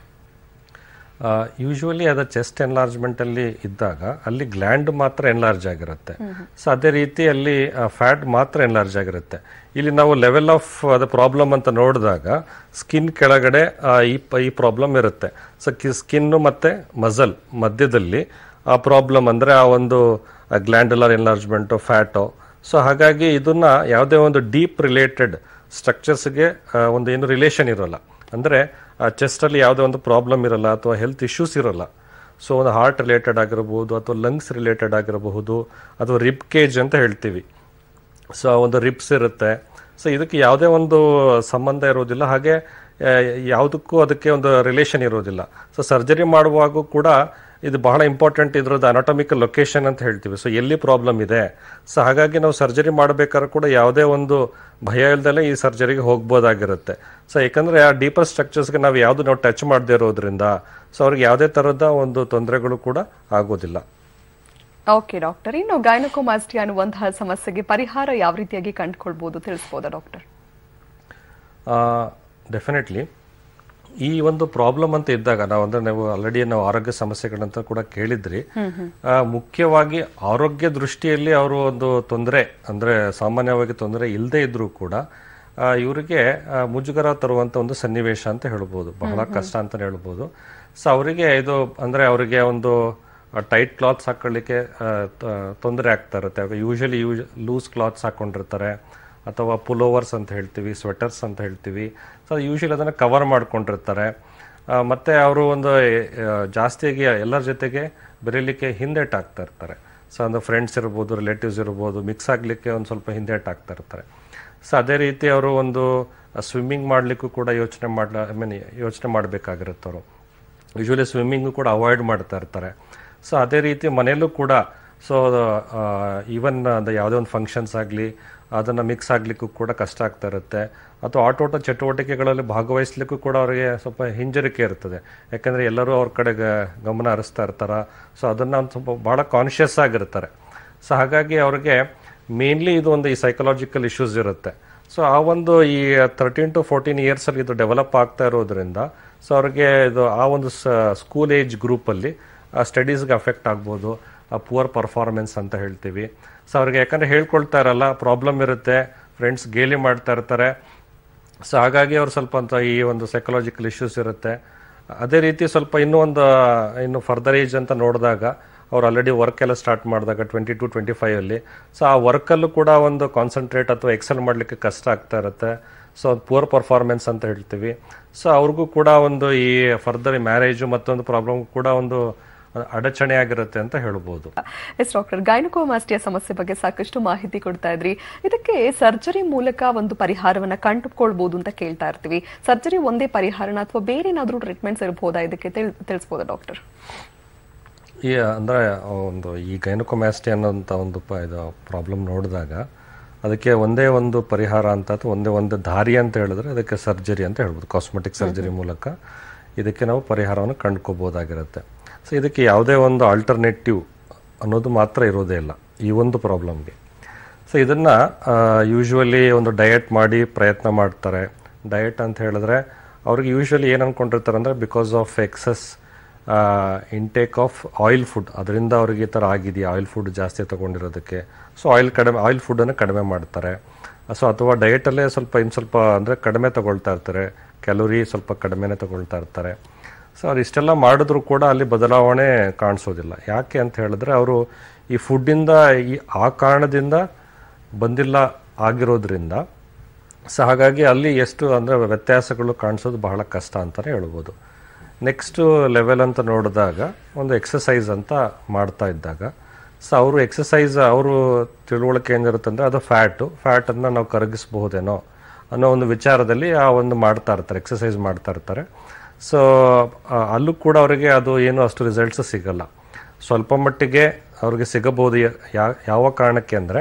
ಯೂಶುವಲಿ ಅದು ಚೆಸ್ಟ್ ಎನ್ಲಾರ್ಜ್ಮೆಂಟಲ್ಲಿ ಇದ್ದಾಗ ಅಲ್ಲಿ ಗ್ಲ್ಯಾಂಡ್ ಮಾತ್ರ ಎನ್ಲಾರ್ಜ್ ಆಗಿರುತ್ತೆ ಸೊ ಅದೇ ರೀತಿ ಅಲ್ಲಿ ಫ್ಯಾಟ್ ಮಾತ್ರ ಎನ್ಲಾರ್ಜ್ ಆಗಿರುತ್ತೆ ಇಲ್ಲಿ ನಾವು ಲೆವೆಲ್ ಆಫ್ ಅದು ಪ್ರಾಬ್ಲಮ್ ಅಂತ ನೋಡಿದಾಗ ಸ್ಕಿನ್ ಕೆಳಗಡೆ ಆ, ಈ ಪ- ಈ ಪ್ರಾಬ್ಲಮ್ ಇರುತ್ತೆ ಸೊ ಸ್ಕಿನ್ನು ಮತ್ತು ಮಸಲ್ ಮಧ್ಯದಲ್ಲಿ ಆ ಪ್ರಾಬ್ಲಮ್ ಅಂದರೆ ಆ ಒಂದು ಗ್ಲ್ಯಾಂಡುಲರ್ ಎನ್ಲಾರ್ಜ್ಮೆಂಟು ಫ್ಯಾಟು ಸೊ ಹಾಗಾಗಿ ಇದನ್ನ ಯಾವುದೇ ಒಂದು ಡೀಪ್ ರಿಲೇಟೆಡ್ ಸ್ಟ್ರಕ್ಚರ್ಸ್ಗೆ ಒಂದು ಏನು ರಿಲೇಷನ್ ಇರೋಲ್ಲ ಅಂದರೆ ಚೆಸ್ಟಲ್ಲಿ ಯಾವುದೇ ಒಂದು ಪ್ರಾಬ್ಲಮ್ ಇರಲ್ಲ ಅಥವಾ ಹೆಲ್ತ್ ಇಶ್ಯೂಸ್ ಇರಲ್ಲ ಸೊ ಒಂದು ಹಾರ್ಟ್ ರಿಲೇಟೆಡ್ ಆಗಿರಬಹುದು ಅಥವಾ ಲಂಗ್ಸ್ ರಿಲೇಟೆಡ್ ಆಗಿರಬಹುದು ಅಥವಾ ರಿಬ್ ಕೇಜ್ ಅಂತ ಹೇಳ್ತೀವಿ ಸೊ ಒಂದು ರಿಬ್ಸ್ ಇರುತ್ತೆ ಸೊ ಇದಕ್ಕೆ ಯಾವುದೇ ಒಂದು ಸಂಬಂಧ ಇರೋದಿಲ್ಲ ಹಾಗೆ ಆ, ಯಾವುದಕ್ಕೂ ಅದಕ್ಕೆ ಒಂದು ರಿಲೇಷನ್ ಇರೋದಿಲ್ಲ ಸೊ ಸರ್ಜರಿ ಮಾಡುವಾಗೂ ಕೂಡ ಇದು ಬಹಳ ಇಂಪಾರ್ಟೆಂಟ್ ಇದ್ರದ್ದು ಅನಾಟಮಿಕಲ್ ಲೊಕೇಶನ್ ಅಂತ ಹೇಳ್ತೀವಿ ಸೊ ಎಲ್ಲಿ ಪ್ರಾಬ್ಲಮ್ ಇದೆ ಸೊ ಹಾಗಾಗಿ ನಾವು ಸರ್ಜರಿ ಮಾಡಬೇಕಾದ್ರೆ ಕೂಡ ಯಾವುದೇ ಒಂದು ಭಯ ಇಲ್ದಲೆ ಈ ಸರ್ಜರಿಗೆ ಹೋಗ್ಬೋದಾಗಿರುತ್ತೆ ಸೊ ಯಾಕಂದರೆ ಆ ಡೀಪರ್ ಸ್ಟ್ರಕ್ಚರ್ಸ್ಗೆ ನಾವು ಯಾವುದು ನಾವು ಟಚ್ ಮಾಡದೇ ಇರೋದ್ರಿಂದ ಸೊ ಅವ್ರಿಗೆ ಯಾವುದೇ ಥರದ ಒಂದು ತೊಂದರೆಗಳು ಕೂಡ ಆಗೋದಿಲ್ಲ ಓಕೆ ಡಾಕ್ಟರ್ ಇನ್ನು ಗೈನಕೋಮಾಸ್ಟಿ ಅನ್ನುವಂತಹ ಸಮಸ್ಯೆಗೆ ಪರಿಹಾರ ಯಾವ ರೀತಿಯಾಗಿ ಕಂಡುಕೊಳ್ಬಹುದು ತಿಳಿಸ್ಬೋದಾ ಡಾಕ್ಟರ್ ಡೆಫಿನೆಟ್ಲಿ ಈ ಒಂದು ಪ್ರಾಬ್ಲಮ್ ಅಂತ ಇದ್ದಾಗ ನಾವು ಅಂದ್ರೆ ನಾವು ಆಲ್ರೆಡಿ ನಾವು ಆರೋಗ್ಯ ಸಮಸ್ಯೆಗಳಂತ ಕೂಡ ಕೇಳಿದ್ರಿ ಆ, ಮುಖ್ಯವಾಗಿ ಆರೋಗ್ಯ ದೃಷ್ಟಿಯಲ್ಲಿ ಅವರು ಒಂದು ತೊಂದರೆ ಅಂದ್ರೆ ಸಾಮಾನ್ಯವಾಗಿ ತೊಂದರೆ ಇಲ್ಲದೆ ಇದ್ರೂ ಕೂಡ ಆ, ಇವರಿಗೆ ಆ, ಮುಜುಗರ ತರುವಂತ ಒಂದು ಸನ್ನಿವೇಶ ಅಂತ ಹೇಳ್ಬೋದು ಬಹಳ ಕಷ್ಟ ಅಂತ ಹೇಳ್ಬೋದು ಸೊ ಅವರಿಗೆ ಇದು ಅಂದ್ರೆ ಅವರಿಗೆ ಒಂದು ಟೈಟ್ ಕ್ಲಾತ್ಸ್ ಹಾಕೊಳ್ಳಿಕ್ಕೆ ತೊಂದರೆ ಆಗ್ತಾ ಇರುತ್ತೆ ಯೂಶಲಿ ಯೂಸ್ ಲೂಸ್ ಕ್ಲಾತ್ಸ್ ಹಾಕೊಂಡಿರ್ತಾರೆ ಅಥವಾ ಪುಲೋವರ್ಸ್ ಅಂತ ಹೇಳ್ತೀವಿ ಸ್ವೆಟರ್ಸ್ ಅಂತ ಹೇಳ್ತೀವಿ ಸೊ ಯೂಶಲಿ ಅದನ್ನು ಕವರ್ ಮಾಡ್ಕೊಂಡಿರ್ತಾರೆ ಆ, ಮತ್ತೆ ಅವರು ಒಂದು ಆ, ಜಾಸ್ತಿಯಾಗಿ ಎಲ್ಲರ ಜೊತೆಗೆ ಬೆರೀಲಿಕ್ಕೆ ಹಿಂದೆಟ್ ಆಗ್ತಾ ಇರ್ತಾರೆ ಸೊ ಒಂದು ಫ್ರೆಂಡ್ಸ್ ಇರ್ಬೋದು ರಿಲೇಟಿವ್ಸ್ ಇರ್ಬೋದು ಮಿಕ್ಸ್ ಆಗಲಿಕ್ಕೆ ಒಂದು ಸ್ವಲ್ಪ ಹಿಂದೆಟ್ ಆಗ್ತಾ ಇರ್ತಾರೆ ಸೊ ಅದೇ ರೀತಿ ಅವರು ಒಂದು ಸ್ವಿಮ್ಮಿಂಗ್ ಮಾಡಲಿಕ್ಕೂ ಕೂಡ ಯೋಚನೆ ಮಾಡ್ಲ ಐ ಮೀನ್ ಯೋಚನೆ ಮಾಡಬೇಕಾಗಿರುತ್ತೆ ಅವರು ಯೂಶಲಿ ಸ್ವಿಮ್ಮಿಂಗು ಕೂಡ ಅವಾಯ್ಡ್ ಮಾಡ್ತಾ ಇರ್ತಾರೆ ಸೊ ಅದೇ ರೀತಿ ಮನೆಯಲ್ಲೂ ಕೂಡ ಸೊ ಈವನ್ ಯಾವುದೇ ಒಂದು ಫಂಕ್ಷನ್ಸ್ ಆಗಲಿ ಅದನ್ನು ಮಿಕ್ಸ್ ಆಗಲಿಕ್ಕೂ ಕೂಡ ಕಷ್ಟ ಆಗ್ತಾ ಇರುತ್ತೆ ಅಥವಾ ಆಟೋಟ ಚಟುವಟಿಕೆಗಳಲ್ಲಿ ಭಾಗವಹಿಸ್ಲಿಕ್ಕೂ ಕೂಡ ಅವರಿಗೆ ಸ್ವಲ್ಪ ಹಿಂಜರಿಕೆ ಇರ್ತದೆ ಯಾಕಂದರೆ ಎಲ್ಲರೂ ಅವ್ರ ಕಡೆ ಗ- ಗಮನ ಹರಿಸ್ತಾ ಇರ್ತಾರೆ ಸೊ ಅದನ್ನು ಒಂದು ಸ್ವಲ್ಪ ಭಾಳ ಕಾನ್ಷಿಯಸ್ ಆಗಿರ್ತಾರೆ ಸೊ ಹಾಗಾಗಿ ಅವ್ರಿಗೆ ಮೇನ್ಲಿ ಇದು ಒಂದು ಈ ಸೈಕಲಾಜಿಕಲ್ ಇಶ್ಯೂಸ್ ಇರುತ್ತೆ ಸೊ ಆ ಒಂದು ಈ ತರ್ಟೀನ್ ಟು ಫೋರ್ಟೀನ್ ಇಯರ್ಸಲ್ಲಿ ಇದು ಡೆವಲಪ್ ಆಗ್ತಾ ಇರೋದ್ರಿಂದ ಸೊ ಅವ್ರಿಗೆ ಇದು ಆ ಒಂದು ಸ್ಕೂಲ್ ಏಜ್ ಗ್ರೂಪಲ್ಲಿ ಸ್ಟಡೀಸ್ಗೆ ಅಫೆಕ್ಟ್ ಆಗ್ಬೋದು ಪುವರ್ ಪರ್ಫಾರ್ಮೆನ್ಸ್ ಅಂತ ಹೇಳ್ತೀವಿ ಸೊ ಅವ್ರಿಗೆ ಯಾಕಂದರೆ ಹೇಳ್ಕೊಳ್ತಾ ಇರಲ್ಲ ಪ್ರಾಬ್ಲಮ್ ಇರುತ್ತೆ ಫ್ರೆಂಡ್ಸ್ ಗೇಲಿ ಮಾಡ್ತಾ ಇರ್ತಾರೆ ಸೊ ಹಾಗಾಗಿ ಅವ್ರು ಸ್ವಲ್ಪ ಅಂತ ಈ ಒಂದು ಸೈಕಲಾಜಿಕಲ್ ಇಶ್ಯೂಸ್ ಇರುತ್ತೆ ಅದೇ ರೀತಿ ಸ್ವಲ್ಪ ಇನ್ನೂ ಒಂದು ಇನ್ನು ಫರ್ದರ್ ಏಜ್ ಅಂತ ನೋಡಿದಾಗ ಅವ್ರು ಆಲ್ರೆಡಿ ವರ್ಕ್ ಎಲ್ಲ ಸ್ಟಾರ್ಟ್ ಮಾಡಿದಾಗ ಟ್ವೆಂಟಿ ಟು ಟ್ವೆಂಟಿ ಫೈವಲ್ಲಿ ಸೊ ಆ ವರ್ಕಲ್ಲೂ ಕೂಡ ಒಂದು ಕಾನ್ಸಂಟ್ರೇಟ್ ಅಥವಾ ಎಕ್ಸೆಲ್ ಮಾಡಲಿಕ್ಕೆ ಕಷ್ಟ ಆಗ್ತಾ ಇರುತ್ತೆ ಸೊ ಪುವರ್ ಪರ್ಫಾರ್ಮೆನ್ಸ್ ಅಂತ ಹೇಳ್ತೀವಿ ಸೊ ಅವ್ರಿಗೂ ಕೂಡ ಒಂದು ಈ ಫರ್ದರ್ ಮ್ಯಾರೇಜು ಮತ್ತೊಂದು ಪ್ರಾಬ್ಲಮ್ ಕೂಡ ಒಂದು ಅಡಚಣೆ ಆಗಿರುತ್ತೆ ಅಂತ ಹೇಳ್ಬೋದು ಎಸ್ ಡಾಕ್ಟರ್ ಗೈನಕೋಮಾಸ್ಟಿಯ ಸಮಸ್ಯೆ ಬಗ್ಗೆ ಸಾಕಷ್ಟು ಮಾಹಿತಿ ಕೊಡ್ತಾ ಇದ್ರಿ ಇದಕ್ಕೆ ಸರ್ಜರಿ ಮೂಲಕ ಒಂದು ಪರಿಹಾರವನ್ನ ಕಂಡುಕೊಳ್ಬಹುದು ಅಂತ ಕೇಳ್ತಾ ಇರ್ತೀವಿ ಸರ್ಜರಿ ಒಂದೇ ಪರಿಹಾರನ ಅಥವಾ ಬೇರೆ ಏನಾದ್ರೂ ಟ್ರೀಟ್ಮೆಂಟ್ಸ್ ಇರಬಹುದಾ ಇದಕ್ಕೆ ತಿಳ್- ತಿಳಿಸ್ಬೋದಾ ಡಾಕ್ಟರ್ ಈ ಅಂದರೆ ಒಂದು ಈ ಗೈನಕೋಮ್ಯಾಸ್ಟಿ ಅನ್ನೋಂಥ ಒಂದು ಪ ಇದು ಪ್ರಾಬ್ಲಮ್ ನೋಡಿದಾಗ ಅದಕ್ಕೆ ಒಂದೇ ಒಂದು ಪರಿಹಾರ ಅಂತ ಅಥವಾ ಒಂದೇ ಒಂದು ದಾರಿ ಅಂತ ಹೇಳಿದ್ರೆ ಅದಕ್ಕೆ ಸರ್ಜರಿ ಅಂತ ಹೇಳ್ಬೋದು ಕಾಸ್ಮೆಟಿಕ್ ಸರ್ಜರಿ ಮೂಲಕ ಇದಕ್ಕೆ ನಾವು ಪರಿಹಾರವನ್ನು ಕಂಡುಕೋಬೋದಾಗಿರುತ್ತೆ ಸೊ ಇದಕ್ಕೆ ಯಾವುದೇ ಒಂದು ಆಲ್ಟರ್ನೇಟಿವ್ ಅನ್ನೋದು ಮಾತ್ರ ಇರೋದೇ ಇಲ್ಲ ಈ ಒಂದು ಪ್ರಾಬ್ಲಮ್ಗೆ ಸೊ ಇದನ್ನು ಯೂಶ್ವಲಿ ಒಂದು ಡಯಟ್ ಮಾಡಿ ಪ್ರಯತ್ನ ಮಾಡ್ತಾರೆ ಡಯಟ್ ಅಂತ ಹೇಳಿದ್ರೆ ಅವ್ರಿಗೆ ಯೂಶ್ವಲಿ ಏನು ಅಂದ್ಕೊಂಡಿರ್ತಾರೆ ಅಂದರೆ because of excess intake of oil food ಅದರಿಂದ ಅವ್ರಿಗೆ ಈ ಥರ ಆಗಿದೆಯಾ ಆಯಿಲ್ ಫುಡ್ ಜಾಸ್ತಿ ತೊಗೊಂಡಿರೋದಕ್ಕೆ ಸೊ ಆಯಿಲ್ ಕಡಿಮೆ ಆಯಿಲ್ ಫುಡ್ಡನ್ನು ಕಡಿಮೆ ಮಾಡ್ತಾರೆ ಸೊ ಅಥವಾ ಡಯಟಲ್ಲೇ ಸ್ವಲ್ಪ ಇನ್ನು ಸ್ವಲ್ಪ ಅಂದರೆ ಕಡಿಮೆ ತಗೊಳ್ತಾ ಇರ್ತಾರೆ ಕ್ಯಾಲೋರಿ ಸ್ವಲ್ಪ ಕಡಿಮೆನೇ ತಗೊಳ್ತಾ ಇರ್ತಾರೆ ಸೊ ಅವ್ರು ಇಷ್ಟೆಲ್ಲ ಮಾಡಿದ್ರು ಕೂಡ ಅಲ್ಲಿ ಬದಲಾವಣೆ ಕಾಣಿಸೋದಿಲ್ಲ ಯಾಕೆ ಅಂತ ಹೇಳಿದ್ರೆ ಅವರು ಈ ಫುಡ್ಡಿಂದ ಈ ಆ ಕಾರಣದಿಂದ ಬಂದಿಲ್ಲ ಆಗಿರೋದ್ರಿಂದ ಸೊ ಹಾಗಾಗಿ ಅಲ್ಲಿ ಎಷ್ಟು ಅಂದರೆ ವ್ಯತ್ಯಾಸಗಳು ಕಾಣಿಸೋದು ಬಹಳ ಕಷ್ಟ ಅಂತಲೇ ಹೇಳ್ಬೋದು ನೆಕ್ಸ್ಟು ಲೆವೆಲ್ ಅಂತ ನೋಡಿದಾಗ ಒಂದು ಎಕ್ಸಸೈಸ್ ಅಂತ ಮಾಡ್ತಾ ಇದ್ದಾಗ ಸೊ ಅವರು ಎಕ್ಸಸೈಸ್ ಅವರು ತಿಳುವಳಿಕೆ ಏನಿರುತ್ತೆ ಅಂದರೆ ಅದು ಫ್ಯಾಟು ಫ್ಯಾಟನ್ನು ನಾವು ಕರಗಿಸಬಹುದೇನೋ ಅನ್ನೋ ಒಂದು ವಿಚಾರದಲ್ಲಿ ಆ ಒಂದು ಮಾಡ್ತಾ ಇರ್ತಾರೆ ಎಕ್ಸಸೈಸ್ ಮಾಡ್ತಾ ಇರ್ತಾರೆ ಸೊ ಅಲ್ಲೂ ಕೂಡ ಅವರಿಗೆ ಅದು ಏನು ಅಷ್ಟು ರಿಸಲ್ಟ್ಸ್ ಸಿಗಲ್ಲ ಸ್ವಲ್ಪ ಮಟ್ಟಿಗೆ ಅವ್ರಿಗೆ ಸಿಗಬಹುದು ಯಾ- ಯಾವ ಕಾರಣಕ್ಕೆ ಅಂದರೆ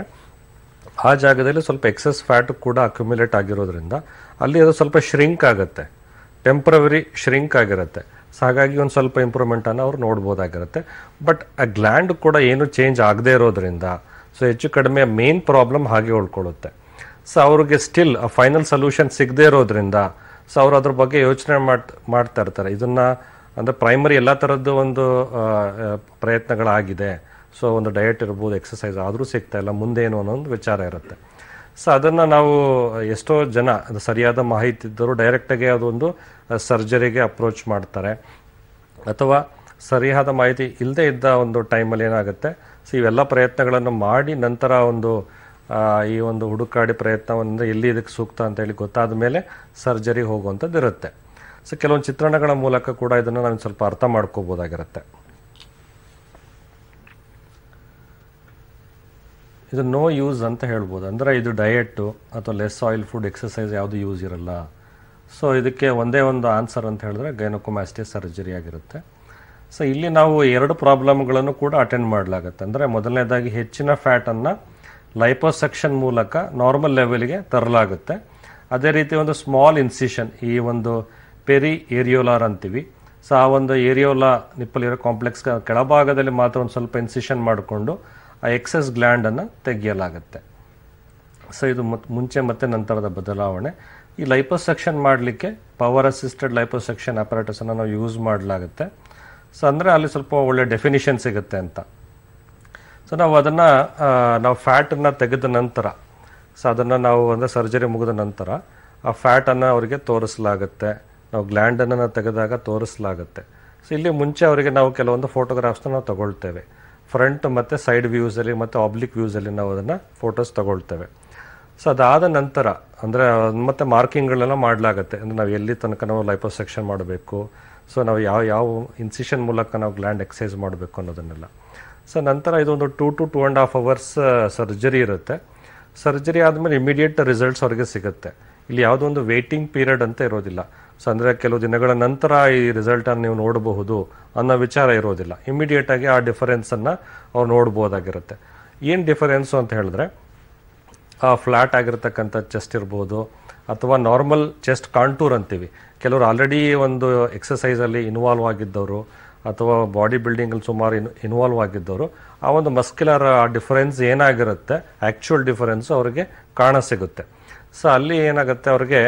ಆ ಜಾಗದಲ್ಲಿ ಸ್ವಲ್ಪ ಎಕ್ಸಸ್ ಫ್ಯಾಟ್ ಕೂಡ ಅಕ್ಯುಮುಲೇಟ್ ಆಗಿರೋದ್ರಿಂದ ಅಲ್ಲಿ ಅದು ಸ್ವಲ್ಪ ಶ್ರಿಂಕ್ ಆಗುತ್ತೆ ಟೆಂಪ್ರವರಿ ಶ್ರಿಂಕ್ ಆಗಿರುತ್ತೆ ಸೊ ಹಾಗಾಗಿ ಒಂದು ಸ್ವಲ್ಪ ಇಂಪ್ರೂವ್ಮೆಂಟನ್ನು ಅವ್ರು ನೋಡ್ಬೋದಾಗಿರುತ್ತೆ ಬಟ್ ಆ ಗ್ಲ್ಯಾಂಡ್ ಕೂಡ ಏನು ಚೇಂಜ್ ಆಗದೇ ಇರೋದ್ರಿಂದ ಸೊ ಹೆಚ್ಚು ಕಡಿಮೆ ಮೇನ್ ಪ್ರಾಬ್ಲಮ್ ಹಾಗೆ ಉಳ್ಕೊಳ್ಳುತ್ತೆ ಸೊ ಅವ್ರಿಗೆ ಸ್ಟಿಲ್ ಫೈನಲ್ ಸೊಲ್ಯೂಷನ್ ಸಿಗದೇ ಇರೋದ್ರಿಂದ ಸೊ ಅವ್ರು ಅದ್ರ ಬಗ್ಗೆ ಯೋಚನೆ ಮಾಡ್ ಮಾಡ್ತಾ ಇರ್ತಾರೆ ಇದನ್ನ ಅಂದರೆ ಪ್ರೈಮರಿ ಎಲ್ಲ ಥರದ್ದು ಒಂದು ಆ, ಆ, ಪ್ರಯತ್ನಗಳಾಗಿದೆ ಸೊ ಒಂದು ಡಯಟ್ ಇರ್ಬೋದು ಎಕ್ಸಸೈಸ್ ಆದರೂ ಸಿಗ್ತಾ ಇಲ್ಲ ಮುಂದೆ ಏನು ಅನ್ನೋ ಒಂದು ವಿಚಾರ ಇರುತ್ತೆ ಸೊ ಅದನ್ನು ನಾವು ಎಷ್ಟೋ ಜನ ಅದು ಸರಿಯಾದ ಮಾಹಿತಿ ಇದ್ದರು ಡೈರೆಕ್ಟಾಗಿ ಅದೊಂದು ಸರ್ಜರಿಗೆ ಅಪ್ರೋಚ್ ಮಾಡ್ತಾರೆ ಅಥವಾ ಸರಿಯಾದ ಮಾಹಿತಿ ಇಲ್ಲದೆ ಇದ್ದ ಒಂದು ಟೈಮಲ್ಲಿ ಏನಾಗುತ್ತೆ ಸೊ ಇವೆಲ್ಲ ಪ್ರಯತ್ನಗಳನ್ನು ಮಾಡಿ ನಂತರ ಒಂದು ಆ, ಈ ಒಂದು ಹುಡುಕಾಡಿ ಪ್ರಯತ್ನವನ್ನು ಎಲ್ಲಿ ಇದಕ್ಕೆ ಸೂಕ್ತ ಅಂತ ಹೇಳಿ ಗೊತ್ತಾದ ಮೇಲೆ ಸರ್ಜರಿಗೆ ಹೋಗುವಂಥದ್ದು ಇರುತ್ತೆ ಸೊ ಕೆಲವೊಂದು ಚಿತ್ರಣಗಳ ಮೂಲಕ ಕೂಡ ಇದನ್ನು ನಾವು ಸ್ವಲ್ಪ ಅರ್ಥ ಮಾಡ್ಕೋಬೋದಾಗಿರುತ್ತೆ ಇದು ನೋ ಯೂಸ್ ಅಂತ ಹೇಳ್ಬೋದು ಅಂದರೆ ಇದು ಡಯೆಟ್ಟು ಅಥವಾ ಲೆಸ್ ಆಯಿಲ್ ಫುಡ್ ಎಕ್ಸಸೈಸ್ ಯಾವುದು ಯೂಸ್ ಇರಲ್ಲ ಸೊ ಇದಕ್ಕೆ ಒಂದೇ ಒಂದು ಆನ್ಸರ್ ಅಂತ ಹೇಳಿದ್ರೆ ಗೈನಕೋಮ್ಯಾಸ್ಟಿ ಸರ್ಜರಿ ಆಗಿರುತ್ತೆ ಸೊ ಇಲ್ಲಿ ನಾವು ಎರಡು ಪ್ರಾಬ್ಲಮ್ಗಳನ್ನು ಕೂಡ ಅಟೆಂಡ್ ಮಾಡಲಾಗುತ್ತೆ ಅಂದರೆ ಮೊದಲನೇದಾಗಿ ಹೆಚ್ಚಿನ ಫ್ಯಾಟನ್ನು ಲೈಪೋಸೆಕ್ಷನ್ ಮೂಲಕ ನಾರ್ಮಲ್ ಲೆವೆಲ್ಗೆ ತರಲಾಗುತ್ತೆ ಅದೇ ರೀತಿ ಒಂದು ಸ್ಮಾಲ್ ಇನ್ಸಿಷನ್ ಈ ಒಂದು ಪೆರಿ ಏರಿಯೋಲಾರ್ ಅಂತೀವಿ ಸೊ ಆ ಒಂದು ಏರಿಯೋಲಾ ನಿಪ್ಪಲಿರೋ ಕಾಂಪ್ಲೆಕ್ಸ್ ಕೆಳಭಾಗದಲ್ಲಿ ಮಾತ್ರ ಒಂದು ಸ್ವಲ್ಪ ಇನ್ಸಿಷನ್ ಮಾಡಿಕೊಂಡು ಆ ಎಕ್ಸೆಸ್ ಗ್ಲ್ಯಾಂಡನ್ನು ತೆಗೆಯಲಾಗುತ್ತೆ ಸೊ ಇದು ಮತ್- ಮುಂಚೆ ಮತ್ತೆ ನಂತರದ ಬದಲಾವಣೆ ಈ ಲೈಪೋಸೆಕ್ಷನ್ ಮಾಡಲಿಕ್ಕೆ ಪವರ್ ಅಸಿಸ್ಟೆಡ್ ಲೈಪೋಸೆಕ್ಷನ್ ಅನ್ನು ನಾವು ಯೂಸ್ ಮಾಡಲಾಗುತ್ತೆ ಸೊ ಅಂದರೆ ಅಲ್ಲಿ ಸ್ವಲ್ಪ ಒಳ್ಳೆ ಡೆಫಿನಿಷನ್ ಸಿಗುತ್ತೆ ಅಂತ ಸೊ ನಾವು ಅದನ್ನು ನಾವು ಫ್ಯಾಟನ್ನು ತೆಗೆದ ನಂತರ ಸೊ ಅದನ್ನು ನಾವು ಅಂದರೆ ಸರ್ಜರಿ ಮುಗಿದ ನಂತರ ಆ ಫ್ಯಾಟನ್ನು ಅವರಿಗೆ ತೋರಿಸಲಾಗುತ್ತೆ ನಾವು ಗ್ಲ್ಯಾಂಡನ್ನು ತೆಗೆದಾಗ ತೋರಿಸಲಾಗುತ್ತೆ ಸೊ ಇಲ್ಲಿ ಮುಂಚೆ ಅವರಿಗೆ ನಾವು ಕೆಲವೊಂದು ಫೋಟೋಗ್ರಾಫ್ಸ್ನ ನಾವು ತಗೊಳ್ತೇವೆ ಫ್ರಂಟ್ ಮತ್ತು ಸೈಡ್ ವ್ಯೂಸಲ್ಲಿ ಮತ್ತು ಆಬ್ಲಿಕ್ ವ್ಯೂಸಲ್ಲಿ ನಾವು ಅದನ್ನು ಫೋಟೋಸ್ ತಗೊಳ್ತೇವೆ ಸೊ ಅದಾದ ನಂತರ ಅಂದರೆ ಮತ್ತೆ ಮಾರ್ಕಿಂಗ್ಗಳೆಲ್ಲ ಮಾಡಲಾಗುತ್ತೆ ಅಂದರೆ ನಾವು ಎಲ್ಲಿ ತನಕ ನಾವು ಲೈಪೋಸೆಕ್ಷನ್ ಮಾಡಬೇಕು ಸೊ ನಾವು ಯಾವ ಯಾವ ಇನ್ಸಿಷನ್ ಮೂಲಕ ನಾವು ಗ್ಲ್ಯಾಂಡ್ ಎಕ್ಸೈಸ್ ಮಾಡಬೇಕು ಅನ್ನೋದನ್ನೆಲ್ಲ ಸೊ ನಂತರ ಇದೊಂದು two to two and half hours surgery ಇರುತ್ತೆ ಸರ್ಜರಿ ಆದಮೇಲೆ ಇಮಿಡಿಯೇಟ್ ರಿಸಲ್ಟ್ಸ್ ಅವ್ರಿಗೆ ಸಿಗುತ್ತೆ ಇಲ್ಲಿ ಯಾವುದೋ ಒಂದು ವೇಟಿಂಗ್ ಪೀರಿಯಡ್ ಅಂತ ಇರೋದಿಲ್ಲ ಸೊ ಅಂದರೆ ಕೆಲವು ದಿನಗಳ ನಂತರ ಈ ರಿಸಲ್ಟನ್ನು ನೀವು ನೋಡಬಹುದು ಅನ್ನೋ ವಿಚಾರ ಇರೋದಿಲ್ಲ ಇಮಿಡಿಯೇಟ್ ಆಗಿ ಆ ಡಿಫರೆನ್ಸನ್ನು ಅವ್ರು ನೋಡ್ಬೋದಾಗಿರುತ್ತೆ ಏನು ಡಿಫರೆನ್ಸು ಅಂತ ಹೇಳಿದ್ರೆ ಆ ಫ್ಲಾಟ್ ಆಗಿರ್ತಕ್ಕಂಥ ಚೆಸ್ಟ್ ಇರ್ಬೋದು ಅಥವಾ ನಾರ್ಮಲ್ ಚೆಸ್ಟ್ ಕಾಂಟೂರ್ ಅಂತೀವಿ ಕೆಲವರು ಆಲ್ರೆಡಿ ಒಂದು ಎಕ್ಸಸೈಸಲ್ಲಿ ಇನ್ವಾಲ್ವ್ ಆಗಿದ್ದವರು ಅಥವಾ ಬಾಡಿ ಬಿಲ್ಡಿಂಗಲ್ಲಿ ಸುಮಾರು ಇನ್ ಇನ್ವಾಲ್ವ್ ಆಗಿದ್ದವರು ಆ ಒಂದು ಮಸ್ಕ್ಯುಲರ್ ಆ ಡಿಫರೆನ್ಸ್ ಏನಾಗಿರುತ್ತೆ ಆ್ಯಕ್ಚುಯಲ್ ಡಿಫರೆನ್ಸ್ ಅವರಿಗೆ ಕಾಣ ಸಿಗುತ್ತೆ ಸೊ ಅಲ್ಲಿ ಏನಾಗುತ್ತೆ ಅವ್ರಿಗೆ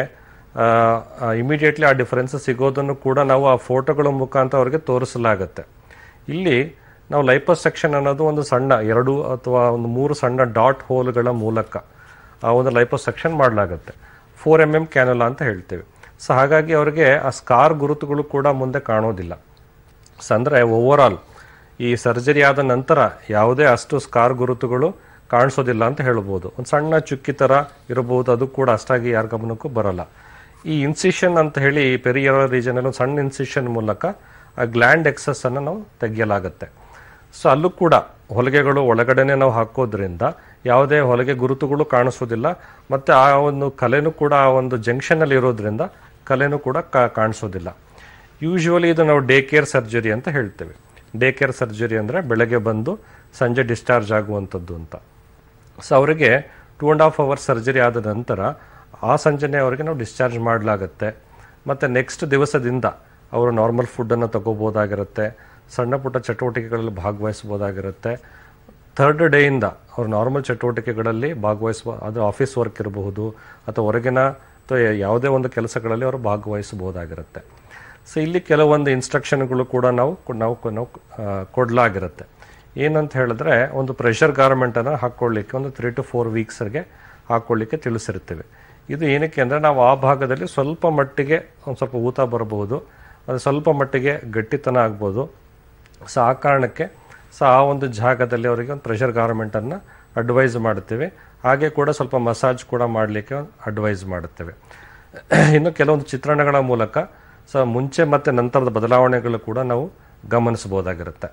ಇಮಿಡಿಯೇಟ್ಲಿ ಆ ಡಿಫರೆನ್ಸ್ ಸಿಗೋದನ್ನು ಕೂಡ ನಾವು ಆ ಫೋಟೋಗಳ ಮುಖಾಂತರ ಅವ್ರಿಗೆ ತೋರಿಸಲಾಗುತ್ತೆ ಇಲ್ಲಿ ನಾವು ಲೈಪೋಸೆಕ್ಷನ್ ಅನ್ನೋದು ಒಂದು ಸಣ್ಣ ಎರಡು ಅಥವಾ ಒಂದು ಮೂರು ಸಣ್ಣ ಡಾಟ್ ಹೋಲ್ಗಳ ಮೂಲಕ ಆ ಒಂದು ಲೈಪೋಸೆಕ್ಷನ್ ಮಾಡಲಾಗುತ್ತೆ ಫೋರ್ ಎಮ್ ಎಮ್ ಕ್ಯಾನುಲಾ ಅಂತ ಹೇಳ್ತೇವೆ ಸೊ ಹಾಗಾಗಿ ಅವರಿಗೆ ಆ ಸ್ಕಾರ್ ಗುರುತುಗಳು ಕೂಡ ಮುಂದೆ ಕಾಣೋದಿಲ್ಲ ಸೊ ಅಂದರೆ ಓವರಾಲ್ ಈ ಸರ್ಜರಿ ಆದ ನಂತರ ಯಾವುದೇ ಅಷ್ಟು ಸ್ಕಾರ್ ಗುರುತುಗಳು ಕಾಣಿಸೋದಿಲ್ಲ ಅಂತ ಹೇಳ್ಬೋದು ಒಂದು ಸಣ್ಣ ಚುಕ್ಕಿ ಥರ ಇರಬಹುದು ಅದು ಕೂಡ ಅಷ್ಟಾಗಿ ಯಾರ ಗಮನಕ್ಕೂ ಬರಲ್ಲ ಈ ಇನ್ಸಿಷನ್ ಅಂತ ಹೇಳಿ ಪೆರಿಯರ ರೀಜನಲ್ಲಿ ಒಂದು ಸಣ್ಣ ಇನ್ಸಿಷನ್ ಮೂಲಕ ಆ ಗ್ಲ್ಯಾಂಡ್ ಎಕ್ಸಸ್ ಅನ್ನು ನಾವು ತೆಗೆಯಲಾಗುತ್ತೆ ಸೊ ಅಲ್ಲೂ ಕೂಡ ಹೊಲಿಗೆಗಳು ಒಳಗಡೆನೆ ನಾವು ಹಾಕೋದ್ರಿಂದ ಯಾವುದೇ ಹೊಲಿಗೆ ಗುರುತುಗಳು ಕಾಣಿಸೋದಿಲ್ಲ ಮತ್ತು ಆ ಒಂದು ಕಲೆನೂ ಕೂಡ ಆ ಒಂದು ಜಂಕ್ಷನಲ್ಲಿ ಇರೋದ್ರಿಂದ ಕಲೆನೂ ಕೂಡ ಕಾ- ಕಾಣಿಸೋದಿಲ್ಲ ಯೂಶುವಲಿ ಇದು ನಾವು ಡೇ ಕೇರ್ ಸರ್ಜರಿ ಅಂತ ಹೇಳ್ತೇವೆ ಡೇ ಕೇರ್ ಸರ್ಜರಿ ಅಂದರೆ ಬೆಳಗ್ಗೆ ಬಂದು ಸಂಜೆ ಡಿಸ್ಚಾರ್ಜ್ ಆಗುವಂಥದ್ದು ಅಂತ ಸೊ ಅವರಿಗೆ two and half hours surgery ಆದ ನಂತರ ಆ ಸಂಜೆನೆ ಅವರಿಗೆ ನಾವು ಡಿಸ್ಚಾರ್ಜ್ ಮಾಡಲಾಗುತ್ತೆ ಮತ್ತು ನೆಕ್ಸ್ಟ್ ದಿವಸದಿಂದ ಅವರು ನಾರ್ಮಲ್ ಫುಡ್ಡನ್ನು ತಗೋಬೋದಾಗಿರುತ್ತೆ ಸಣ್ಣ ಪುಟ್ಟ ಚಟುವಟಿಕೆಗಳಲ್ಲಿ ಭಾಗವಹಿಸ್ಬೋದಾಗಿರುತ್ತೆ ಥರ್ಡ್ ಡೇಯಿಂದ ಅವರು ನಾರ್ಮಲ್ ಚಟುವಟಿಕೆಗಳಲ್ಲಿ ಭಾಗವಹಿಸುವ ಅದು ಆಫೀಸ್ ವರ್ಕ್ ಇರಬಹುದು ಅಥವಾ ಹೊರಗಿನ ಅಥವಾ ಯಾವುದೇ ಒಂದು ಕೆಲಸಗಳಲ್ಲಿ ಅವರು ಭಾಗವಹಿಸಬಹುದಾಗಿರುತ್ತೆ ಸೊ ಇಲ್ಲಿ ಕೆಲವೊಂದು ಇನ್ಸ್ಟ್ರಕ್ಷನ್ಗಳು ಕೂಡ ನಾವು ನಾವು ನಾವು ಆ, ಕೊಡಲಾಗಿರುತ್ತೆ ಏನಂತ ಹೇಳಿದ್ರೆ ಒಂದು ಪ್ರೆಷರ್ ಗಾರ್ಮೆಂಟನ್ನು ಹಾಕ್ಕೊಳ್ಳಿಕ್ಕೆ ಒಂದು ತ್ರೀ ಟು ಫೋರ್ ವೀಕ್ಸ್ಗೆ ಹಾಕ್ಕೊಳ್ಳಿಕ್ಕೆ ತಿಳಿಸಿರ್ತೀವಿ ಇದು ಏನಕ್ಕೆ ಅಂದರೆ ನಾವು ಆ ಭಾಗದಲ್ಲಿ ಸ್ವಲ್ಪ ಮಟ್ಟಿಗೆ ಒಂದು ಸ್ವಲ್ಪ ಊತ ಬರಬಹುದು ಅದು ಸ್ವಲ್ಪ ಮಟ್ಟಿಗೆ ಗಟ್ಟಿತನ ಆಗ್ಬೋದು ಸೊ ಆ ಕಾರಣಕ್ಕೆ ಸೊ ಆ ಒಂದು ಜಾಗದಲ್ಲಿ ಅವರಿಗೆ ಒಂದು ಪ್ರೆಷರ್ ಗಾರ್ಮೆಂಟನ್ನು ಅಡ್ವೈಸ್ ಮಾಡ್ತೀವಿ ಹಾಗೆ ಕೂಡ ಸ್ವಲ್ಪ ಮಸಾಜ್ ಕೂಡ ಮಾಡಲಿಕ್ಕೆ ಅಡ್ವೈಸ್ ಮಾಡುತ್ತೇವೆ ಇನ್ನು ಕೆಲವೊಂದು ಚಿತ್ರಣಗಳ ಮೂಲಕ ಸೊ ಮುಂಚೆ ಮತ್ತು ನಂತರದ ಬದಲಾವಣೆಗಳು ಕೂಡ ನಾವು ಗಮನಿಸಬಹುದಾಗಿರುತ್ತೆ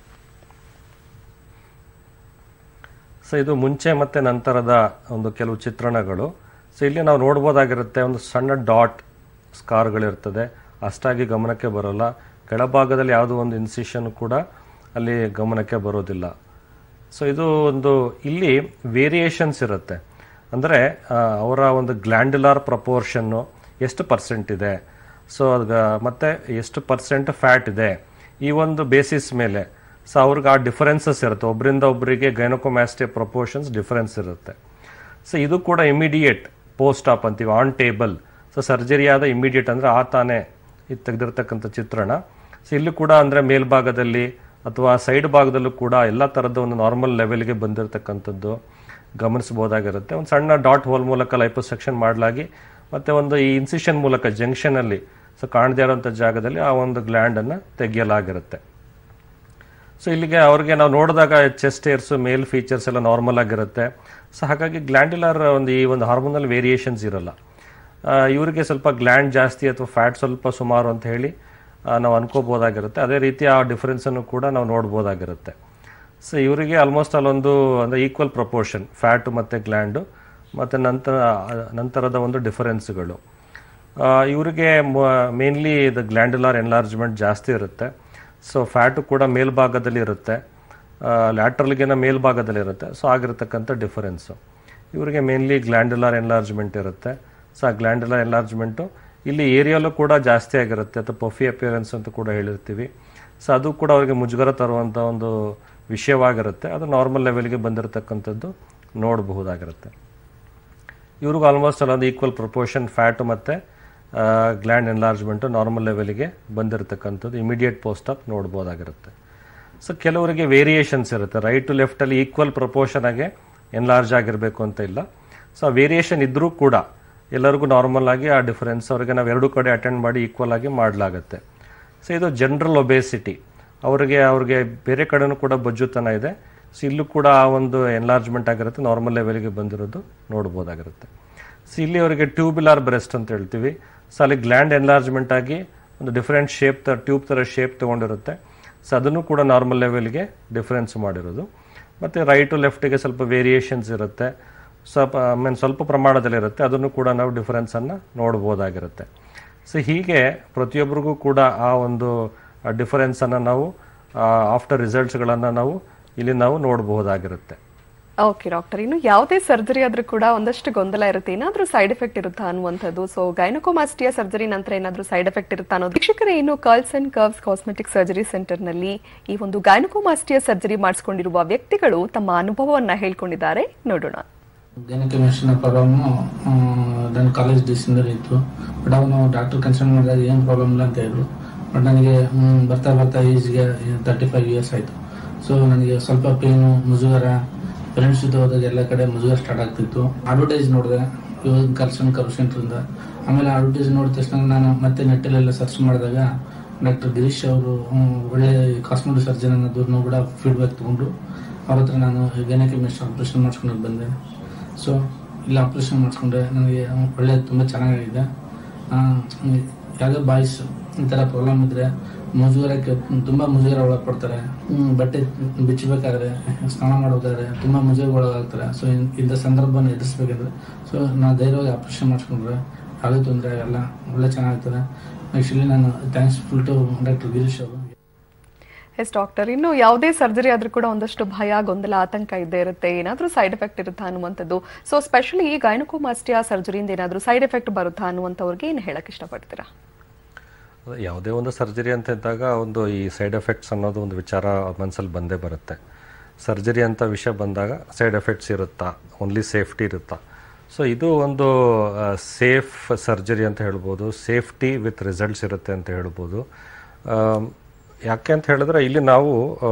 ಸೊ ಇದು ಮುಂಚೆ ಮತ್ತು ನಂತರದ ಒಂದು ಕೆಲವು ಚಿತ್ರಣಗಳು ಸೊ ಇಲ್ಲಿ ನಾವು ನೋಡ್ಬೋದಾಗಿರುತ್ತೆ ಒಂದು ಸಣ್ಣ ಡಾಟ್ ಸ್ಕಾರ್ಗಳಿರ್ತದೆ ಅಷ್ಟಾಗಿ ಗಮನಕ್ಕೆ ಬರೋಲ್ಲ ಕೆಳಭಾಗದಲ್ಲಿ ಯಾವುದೋ ಒಂದು ಇನ್ಸಿಷನ್ ಕೂಡ ಅಲ್ಲಿ ಗಮನಕ್ಕೆ ಬರೋದಿಲ್ಲ ಸೊ ಇದು ಒಂದು ಇಲ್ಲಿ ವೇರಿಯೇಷನ್ಸ್ ಇರುತ್ತೆ ಅಂದರೆ ಅವರ ಒಂದು ಗ್ಲ್ಯಾಂಡ್ಯುಲಾರ್ ಪ್ರಪೋರ್ಷನ್ನು ಎಷ್ಟು ಪರ್ಸೆಂಟ್ ಇದೆ ಸೊ ಅದು ಮತ್ತು ಎಷ್ಟು ಪರ್ಸೆಂಟ್ ಫ್ಯಾಟ್ ಇದೆ ಈ ಒಂದು ಬೇಸಿಸ್ ಮೇಲೆ ಸೊ ಅವ್ರಿಗೆ ಆ ಡಿಫರೆನ್ಸಸ್ ಇರುತ್ತೆ ಒಬ್ಬರಿಂದ ಒಬ್ಬರಿಗೆ ಗೈನಕೋಮ್ಯಾಸ್ಟಿ ಪ್ರಪೋರ್ಷನ್ಸ್ ಡಿಫರೆನ್ಸ್ ಇರುತ್ತೆ ಸೊ ಇದು ಕೂಡ ಇಮಿಡಿಯೇಟ್ ಪೋಸ್ಟ್ ಆಪ್ ಅಂತೀವಿ ಆನ್ ಟೇಬಲ್ ಸೊ ಸರ್ಜರಿ ಆದ ಇಮಿಡಿಯೇಟ್ ಅಂದರೆ ಆ ತಾನೇ ಇದು ತೆಗೆದಿರ್ತಕ್ಕಂಥ ಚಿತ್ರಣ ಸೊ ಇಲ್ಲಿ ಕೂಡ ಅಂದರೆ ಮೇಲ್ಭಾಗದಲ್ಲಿ ಅಥವಾ ಸೈಡ್ ಭಾಗದಲ್ಲೂ ಕೂಡ ಎಲ್ಲ ಥರದ ಒಂದು ನಾರ್ಮಲ್ ಲೆವೆಲ್ಗೆ ಬಂದಿರತಕ್ಕಂಥದ್ದು ಗಮನಿಸಬಹುದಾಗಿರುತ್ತೆ ಒಂದು ಸಣ್ಣ ಡಾಟ್ ಹೋಲ್ ಮೂಲಕ ಲೈಪೋಸೆಕ್ಷನ್ ಮಾಡಲಾಗಿ ಮತ್ತು ಒಂದು ಈ ಇನ್ಸಿಷನ್ ಮೂಲಕ ಜಂಕ್ಷನಲ್ಲಿ ಸೊ ಕಾಣದೇ ಇರೋಂಥ ಜಾಗದಲ್ಲಿ ಆ ಒಂದು ಗ್ಲ್ಯಾಂಡನ್ನು ತೆಗೆಯಲಾಗಿರುತ್ತೆ ಸೊ ಇಲ್ಲಿಗೆ ಅವ್ರಿಗೆ ನಾವು ನೋಡಿದಾಗ ಚೆಸ್ಟ್ ಏರ್ಸು ಮೇಲ್ ಫೀಚರ್ಸ್ ಎಲ್ಲ ನಾರ್ಮಲ್ ಆಗಿರುತ್ತೆ ಸೊ ಹಾಗಾಗಿ ಗ್ಲ್ಯಾಂಡ್ಯುಲರ್ ಒಂದು ಈ ಒಂದು ಹಾರ್ಮೋನಲ್ ವೇರಿಯೇಷನ್ಸ್ ಇರಲ್ಲ ಆ, ಇವರಿಗೆ ಸ್ವಲ್ಪ ಗ್ಲ್ಯಾಂಡ್ ಜಾಸ್ತಿ ಅಥವಾ ಫ್ಯಾಟ್ ಸ್ವಲ್ಪ ಸುಮಾರು ಅಂತ ಹೇಳಿ ಆ, ನಾವು ಅನ್ಕೋಬೋದಾಗಿರುತ್ತೆ ಅದೇ ರೀತಿ ಆ ಡಿಫ್ರೆನ್ಸನ್ನು ಕೂಡ ನಾವು ನೋಡ್ಬೋದಾಗಿರುತ್ತೆ ಸೊ ಇವರಿಗೆ ಆಲ್ಮೋಸ್ಟ್ ಅಲ್ಲೊಂದು ಅಂದರೆ ಈಕ್ವಲ್ ಪ್ರಪೋರ್ಷನ್ ಫ್ಯಾಟು ಮತ್ತು ಗ್ಲ್ಯಾಂಡು ಮತ್ತು ನಂತರ ನಂತರದ ಒಂದು ಡಿಫರೆನ್ಸ್ಗಳು ಇವರಿಗೆ ಮೇನ್ಲಿ ಇದು ಗ್ಲ್ಯಾಂಡ್ಯುಲಾರ್ ಎನ್ಲಾರ್ಜ್ಮೆಂಟ್ ಜಾಸ್ತಿ ಇರುತ್ತೆ ಸೊ ಫ್ಯಾಟು ಕೂಡ ಮೇಲ್ಭಾಗದಲ್ಲಿ ಇರುತ್ತೆ ಲ್ಯಾಟ್ರಲ್ಗಿನ ಮೇಲ್ಭಾಗದಲ್ಲಿ ಇರುತ್ತೆ ಸೊ ಆಗಿರತಕ್ಕಂಥ ಡಿಫರೆನ್ಸು ಇವರಿಗೆ ಮೇನ್ಲಿ ಗ್ಲ್ಯಾಂಡ್ಯುಲಾರ್ ಎನ್ಲಾರ್ಜ್ಮೆಂಟ್ ಇರುತ್ತೆ ಸೊ ಆ ಗ್ಲ್ಯಾಂಡ್ಯುಲಾರ್ ಎನ್ಲಾರ್ಜ್ಮೆಂಟು ಇಲ್ಲಿ ಏರಿಯಲ್ಲೂ ಕೂಡ ಜಾಸ್ತಿ ಆಗಿರುತ್ತೆ ಅಥವಾ ಪಫಿ ಅಪಿಯರೆನ್ಸ್ ಅಂತ ಕೂಡ ಹೇಳಿರ್ತೀವಿ ಸೊ ಅದು ಕೂಡ ಅವರಿಗೆ ಮುಜುಗರ ತರುವಂಥ ಒಂದು ವಿಷಯವಾಗಿರುತ್ತೆ ಅದು ನಾರ್ಮಲ್ ಲೆವೆಲ್ಗೆ ಬಂದಿರತಕ್ಕಂಥದ್ದು ನೋಡಬಹುದಾಗಿರುತ್ತೆ ಇವ್ರಿಗೂ ಆಲ್ಮೋಸ್ಟ್ ಅಲ್ಲೊಂದು ಈಕ್ವಲ್ ಪ್ರಪೋರ್ಷನ್ ಫ್ಯಾಟು ಮತ್ತು ಗ್ಲ್ಯಾಂಡ್ ಎನ್ಲಾರ್ಜ್ಮೆಂಟು ನಾರ್ಮಲ್ ಲೆವೆಲ್ಗೆ ಬಂದಿರತಕ್ಕಂಥದ್ದು ಇಮಿಡಿಯೇಟ್ ಪೋಸ್ಟ್ ಅಪ್ ನೋಡ್ಬೋದಾಗಿರುತ್ತೆ ಸೊ ಕೆಲವರಿಗೆ ವೇರಿಯೇಷನ್ಸ್ ಇರುತ್ತೆ ರೈಟ್ ಟು ಲೆಫ್ಟಲ್ಲಿ ಈಕ್ವಲ್ ಪ್ರಪೋರ್ಷನ್ ಆಗಿ ಎನ್ಲಾರ್ಜ್ ಆಗಿರಬೇಕು ಅಂತ ಇಲ್ಲ ಸೊ ಆ ವೇರಿಯೇಷನ್ ಇದ್ದರೂ ಕೂಡ ಎಲ್ಲರಿಗೂ ನಾರ್ಮಲ್ ಆಗಿ ಆ ಡಿಫರೆನ್ಸ್ ಅವರಿಗೆ ನಾವು ಎರಡು ಕಡೆ ಅಟೆಂಡ್ ಮಾಡಿ ಈಕ್ವಲ್ ಆಗಿ ಮಾಡಲಾಗುತ್ತೆ ಸೊ ಇದು ಜನರಲ್ ಒಬೇಸಿಟಿ ಅವರಿಗೆ ಅವ್ರಿಗೆ ಬೇರೆ ಕಡೆನೂ ಕೂಡ ಬೊಜ್ಜುತನ ಇದೆ ಸೊ ಇಲ್ಲೂ ಕೂಡ ಆ ಒಂದು ಎನ್ಲಾರ್ಜ್ಮೆಂಟ್ ಆಗಿರುತ್ತೆ ನಾರ್ಮಲ್ ಲೆವೆಲ್ಗೆ ಬಂದಿರೋದು ನೋಡ್ಬೋದಾಗಿರುತ್ತೆ ಸೊ ಇಲ್ಲಿ ಅವರಿಗೆ ಟ್ಯೂಬ್ಯುಲಾರ್ ಬ್ರೆಸ್ಟ್ ಅಂತ ಹೇಳ್ತೀವಿ ಸೊ ಅಲ್ಲಿ ಗ್ಲ್ಯಾಂಡ್ ಎನ್ಲಾರ್ಜ್ಮೆಂಟ್ ಆಗಿ ಒಂದು ಡಿಫ್ರೆಂಟ್ ಶೇಪ್ ತ ಟ್ಯೂಬ್ ಥರ ಶೇಪ್ ತೊಗೊಂಡಿರುತ್ತೆ ಸೊ ಅದನ್ನು ಕೂಡ ನಾರ್ಮಲ್ ಲೆವೆಲ್ಗೆ ಡಿಫ್ರೆನ್ಸ್ ಮಾಡಿರೋದು ಮತ್ತು ರೈಟ್ ಟು ಲೆಫ್ಟಿಗೆ ಸ್ವಲ್ಪ ವೇರಿಯೇಷನ್ಸ್ ಇರುತ್ತೆ ಸ್ವಲ್ಪ ಮೀನ್ ಸ್ವಲ್ಪ ಪ್ರಮಾಣದಲ್ಲಿರುತ್ತೆ ಅದನ್ನು ಕೂಡ ನಾವು ಡಿಫರೆನ್ಸನ್ನು ನೋಡ್ಬೋದಾಗಿರುತ್ತೆ ಸೊ ಹೀಗೆ ಪ್ರತಿಯೊಬ್ಬರಿಗೂ ಕೂಡ ಆ ಒಂದು ಡಿಫರೆನ್ಸನ್ನು ನಾವು ಆಫ್ಟರ್ ರಿಸಲ್ಟ್ಸ್ಗಳನ್ನು ನಾವು ಇಲ್ಲಿ ನಾವು ನೋಡಬಹುದಾಗಿರುತ್ತೆ ಓಕೆ ಡಾಕ್ಟರ್ ಇನ್ನು ಯಾವುದೇ ಸರ್ಜರಿ ಆದ್ರೂ ಕೂಡ ಒಂದಷ್ಟು ಗೊಂದಲ ಇರುತ್ತೆ ಏನಾದ್ರೂ ಸೈಡ್ ಎಫೆಕ್ಟ್ ಇರುತ್ತಾ ಅನ್ನುವಂಥದ್ದು ಸೊ ಗೈನಕೋಮಾಸ್ಟಿಯಾ ಸರ್ಜರಿ ನಂತರ ಏನಾದ್ರೂ ಸೈಡ್ ಎಫೆಕ್ಟ್ ಇರುತ್ತಾ ಅನ್ನೋದು ವೀಕ್ಷಕರೇ ಇನ್ನು Curls and curves cosmetic surgery centre ನಲ್ಲಿ ಈ ಒಂದು ಗೈನಕೋಮಾಸ್ಟಿಯಾ ಸರ್ಜರಿ ಮಾಡಿಸಿಕೊಂಡಿರುವ ವ್ಯಕ್ತಿಗಳು ತಮ್ಮ ಅನುಭವವನ್ನ ಹೇಳ್ಕೊಂಡಿದ್ದಾರೆ ನೋಡೋಣ ಗೈನಕಮಿಷನ್ ಪ್ರಾಬ್ಲಮ್ ನನ್ನ ಕಾಲೇಜ್ ಡೇಸಿಂದಲೇ ಇತ್ತು ಬಟ್ ಅವನು ಡಾಕ್ಟರ್ ಕನ್ಸಲ್ಟ್ ಮಾಡಿದಾಗ ಏನು ಪ್ರಾಬ್ಲಮ್ ಇಲ್ಲ ಅಂತ ಹೇಳಿದ್ರು ಬಟ್ ನನಗೆ ಮ್, ಬರ್ತಾ ಬರ್ತಾ ಏಜ್ಗೆ ತರ್ಟಿ ಫೈವ್ ಇಯರ್ಸ್ ಆಯಿತು ಸೊ ನನಗೆ ಸ್ವಲ್ಪ ಪೇನು ಮುಜುಗರ ಫ್ರೆಂಡ್ಸ್ ಜೊತೆ ಹೋದಾಗ ಎಲ್ಲ ಕಡೆ ಮುಜುಗರ ಸ್ಟಾರ್ಟ್ ಆಗ್ತಿತ್ತು ಅಡ್ವರ್ಟೈಸ್ ನೋಡಿದೆ ಇವಾಗ ಕರ್ಸನ್ ಕರು ಸೆಂಟ್ರಿಂದ ಆಮೇಲೆ ಅಡ್ವರ್ಟೈಸ್ ನೋಡಿದ ತಕ್ಷಣ ನಾನು ಮತ್ತೆ ನೆಟ್ಟಲ್ಲೆಲ್ಲ ಸರ್ಚ್ ಮಾಡಿದಾಗ ಡಾಕ್ಟರ್ ಗಿರೀಶ್ ಅವರು ಮ್, ಒಳ್ಳೆ ಕಾಸ್ಮೆಟಿಕ್ ಸರ್ಜನ್ ಅನ್ನೋದನ್ನು ಕೂಡ ಫೀಡ್ಬ್ಯಾಕ್ ತಗೊಂಡು ಅವ್ರ ಹತ್ರ ನಾನು ಗೈನಕಮಿಸ್ಟ್ ಆಪರೇಷನ್ ಮಾಡಿಸ್ಕೊಂಡು ಬಂದೆ ಸೊ ಇಲ್ಲಿ ಆಪರೇಷನ್ ಮಾಡಿಸ್ಕೊಂಡ್ರೆ ನನಗೆ ಒಳ್ಳೆ ತುಂಬ ಚೆನ್ನಾಗಿದೆ ಆ, ಯಾವುದೇ ಬಾಯ್ಸ್ ಈ ಥರ ಪ್ರಾಬ್ಲಮ್ ಇದ್ರೆ ಮುಜುಗರಕ್ಕೆ ತುಂಬ ಮುಜುಗರ ಒಳಪಡ್ತಾರೆ ಹ್ಮ್, ಬಟ್ಟೆ ಬಿಚ್ಚಬೇಕಾದ್ರೆ ಸ್ನಾನ ಮಾಡಬೇಕಾದ್ರೆ ತುಂಬ ಮುಜುಗರ ಒಳಗಾಗ್ತಾರೆ ಸೊ ಇಂಥ ಸಂದರ್ಭನ ಎದುರಿಸ್ಬೇಕಂದ್ರೆ ಸೊ ನಾವು ಧೈರ್ಯವಾಗಿ ಆಪರೇಷನ್ ಮಾಡಿಸ್ಕೊಂಡ್ರೆ ಯಾವುದೇ ತೊಂದರೆ ಆಗಲ್ಲ ಒಳ್ಳೆ ಚೆನ್ನಾಗ್ತದೆ ಆ್ಯಕ್ಚುಲಿ ನಾನು thankful to doctor Girish ಅವರು ಎಸ್ ಡಾಕ್ಟರ್ ಇನ್ನು ಯಾವುದೇ ಸರ್ಜರಿ ಆದ್ರೂ ಕೂಡ ಒಂದಷ್ಟು ಭಯ ಗೊಂದಲ ಆತಂಕ ಇದ್ದೇ ಇರುತ್ತೆ ಏನಾದ್ರೂ ಸೈಡ್ ಎಫೆಕ್ಟ್ ಇರುತ್ತಾ ಅನ್ನುವಂಥದ್ದು ಸೊ ಸ್ಪೆಷಲಿ ಈ ಗೈನಕೋಮಾಸ್ಟಿಯಾ ಸರ್ಜರಿಯಿಂದ ಏನಾದ್ರೂ ಸೈಡ್ ಎಫೆಕ್ಟ್ ಬರುತ್ತಾ ಅನ್ನುವಂಥವ್ರಿಗೆ ಏನು ಹೇಳಕ್ ಇಷ್ಟಪಡ್ತೀರಾ ಅದೇ ಯಾವುದೇ ಒಂದು ಸರ್ಜರಿ ಅಂತ ಇದ್ದಾಗ ಒಂದು ಈ ಸೈಡ್ ಎಫೆಕ್ಟ್ಸ್ ಅನ್ನೋದು ಒಂದು ವಿಚಾರ ಮನಸ್ಸಲ್ಲಿ ಬಂದೇ ಬರುತ್ತೆ ಸರ್ಜರಿ ಅಂತ ವಿಷಯ ಬಂದಾಗ ಸೈಡ್ ಎಫೆಕ್ಟ್ಸ್ ಇರುತ್ತಾ ಓನ್ಲಿ ಸೇಫ್ಟಿ ಇರುತ್ತಾ ಸೊ ಇದು ಒಂದು ಸೇಫ್ ಸರ್ಜರಿ ಅಂತ ಹೇಳ್ಬೋದು ಸೇಫ್ಟಿ ವಿತ್ ರಿಸಲ್ಟ್ಸ್ ಇರುತ್ತೆ ಅಂತ ಹೇಳ್ಬೋದು ಆಮ್, ಯಾಕೆ ಅಂತ ಹೇಳಿದ್ರೆ ಇಲ್ಲಿ ನಾವು ಆ,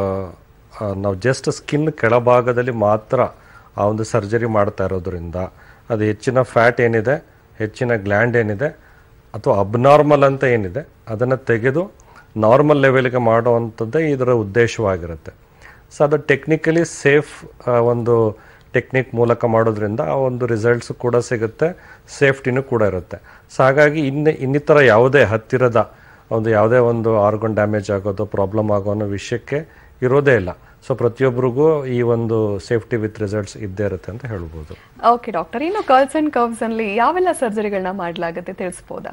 ಆ, ನಾವು ಜಸ್ಟ್ ಸ್ಕಿನ್ ಕೆಳಭಾಗದಲ್ಲಿ ಮಾತ್ರ ಆ ಒಂದು ಸರ್ಜರಿ ಮಾಡ್ತಾ ಇರೋದ್ರಿಂದ ಅದು ಹೆಚ್ಚಿನ ಫ್ಯಾಟ್ ಏನಿದೆ ಹೆಚ್ಚಿನ ಗ್ಲ್ಯಾಂಡ್ ಏನಿದೆ ಅಥವಾ ಅಬ್ನಾರ್ಮಲ್ ಅಂತ ಏನಿದೆ ಅದನ್ನು ತೆಗೆದು ನಾರ್ಮಲ್ ಲೆವೆಲ್ಗೆ ಮಾಡುವಂಥದ್ದೇ ಇದರ ಉದ್ದೇಶವಾಗಿರುತ್ತೆ ಸೊ ಅದು ಟೆಕ್ನಿಕಲಿ ಸೇಫ್ ಒಂದು ಟೆಕ್ನಿಕ್ ಮೂಲಕ ಮಾಡೋದ್ರಿಂದ ಆ ಒಂದು ರಿಸಲ್ಟ್ಸ್ ಕೂಡ ಸಿಗುತ್ತೆ ಸೇಫ್ಟಿನೂ ಕೂಡ ಇರುತ್ತೆ ಸೊ ಹಾಗಾಗಿ ಇನ್ನು ಇನ್ನಿತರ ಯಾವುದೇ ಹತ್ತಿರದ ಒಂದು ಯಾವುದೇ ಒಂದು ಆರ್ಗನ್ ಡ್ಯಾಮೇಜ್ ಆಗೋದು ಪ್ರಾಬ್ಲಮ್ ಆಗೋ ಅನ್ನೋ ವಿಷಯಕ್ಕೆ ಇರೋದೇ ಇಲ್ಲ ಸೊ ಪ್ರತಿಯೊಬ್ಬರಿಗೂ ಈ ಒಂದು ಸೇಫ್ಟಿ ವಿತ್ ರಿಸಲ್ಟ್ಸ್ ಇದ್ದೇ ಇರುತ್ತೆ ಅಂತ ಹೇಳ್ಬೋದು ಓಕೆ ಡಾಕ್ಟರ್ ಇನ್ನು ಕರ್ಲ್ಸ್ ಅಂಡ್ ಕರ್ವ್ಸ್ ಅಲ್ಲಿ ಯಾವೆಲ್ಲ ಸರ್ಜರಿಗಳನ್ನ ಮಾಡಲಾಗುತ್ತೆ ತಿಳಿಸ್ಬೋದಾ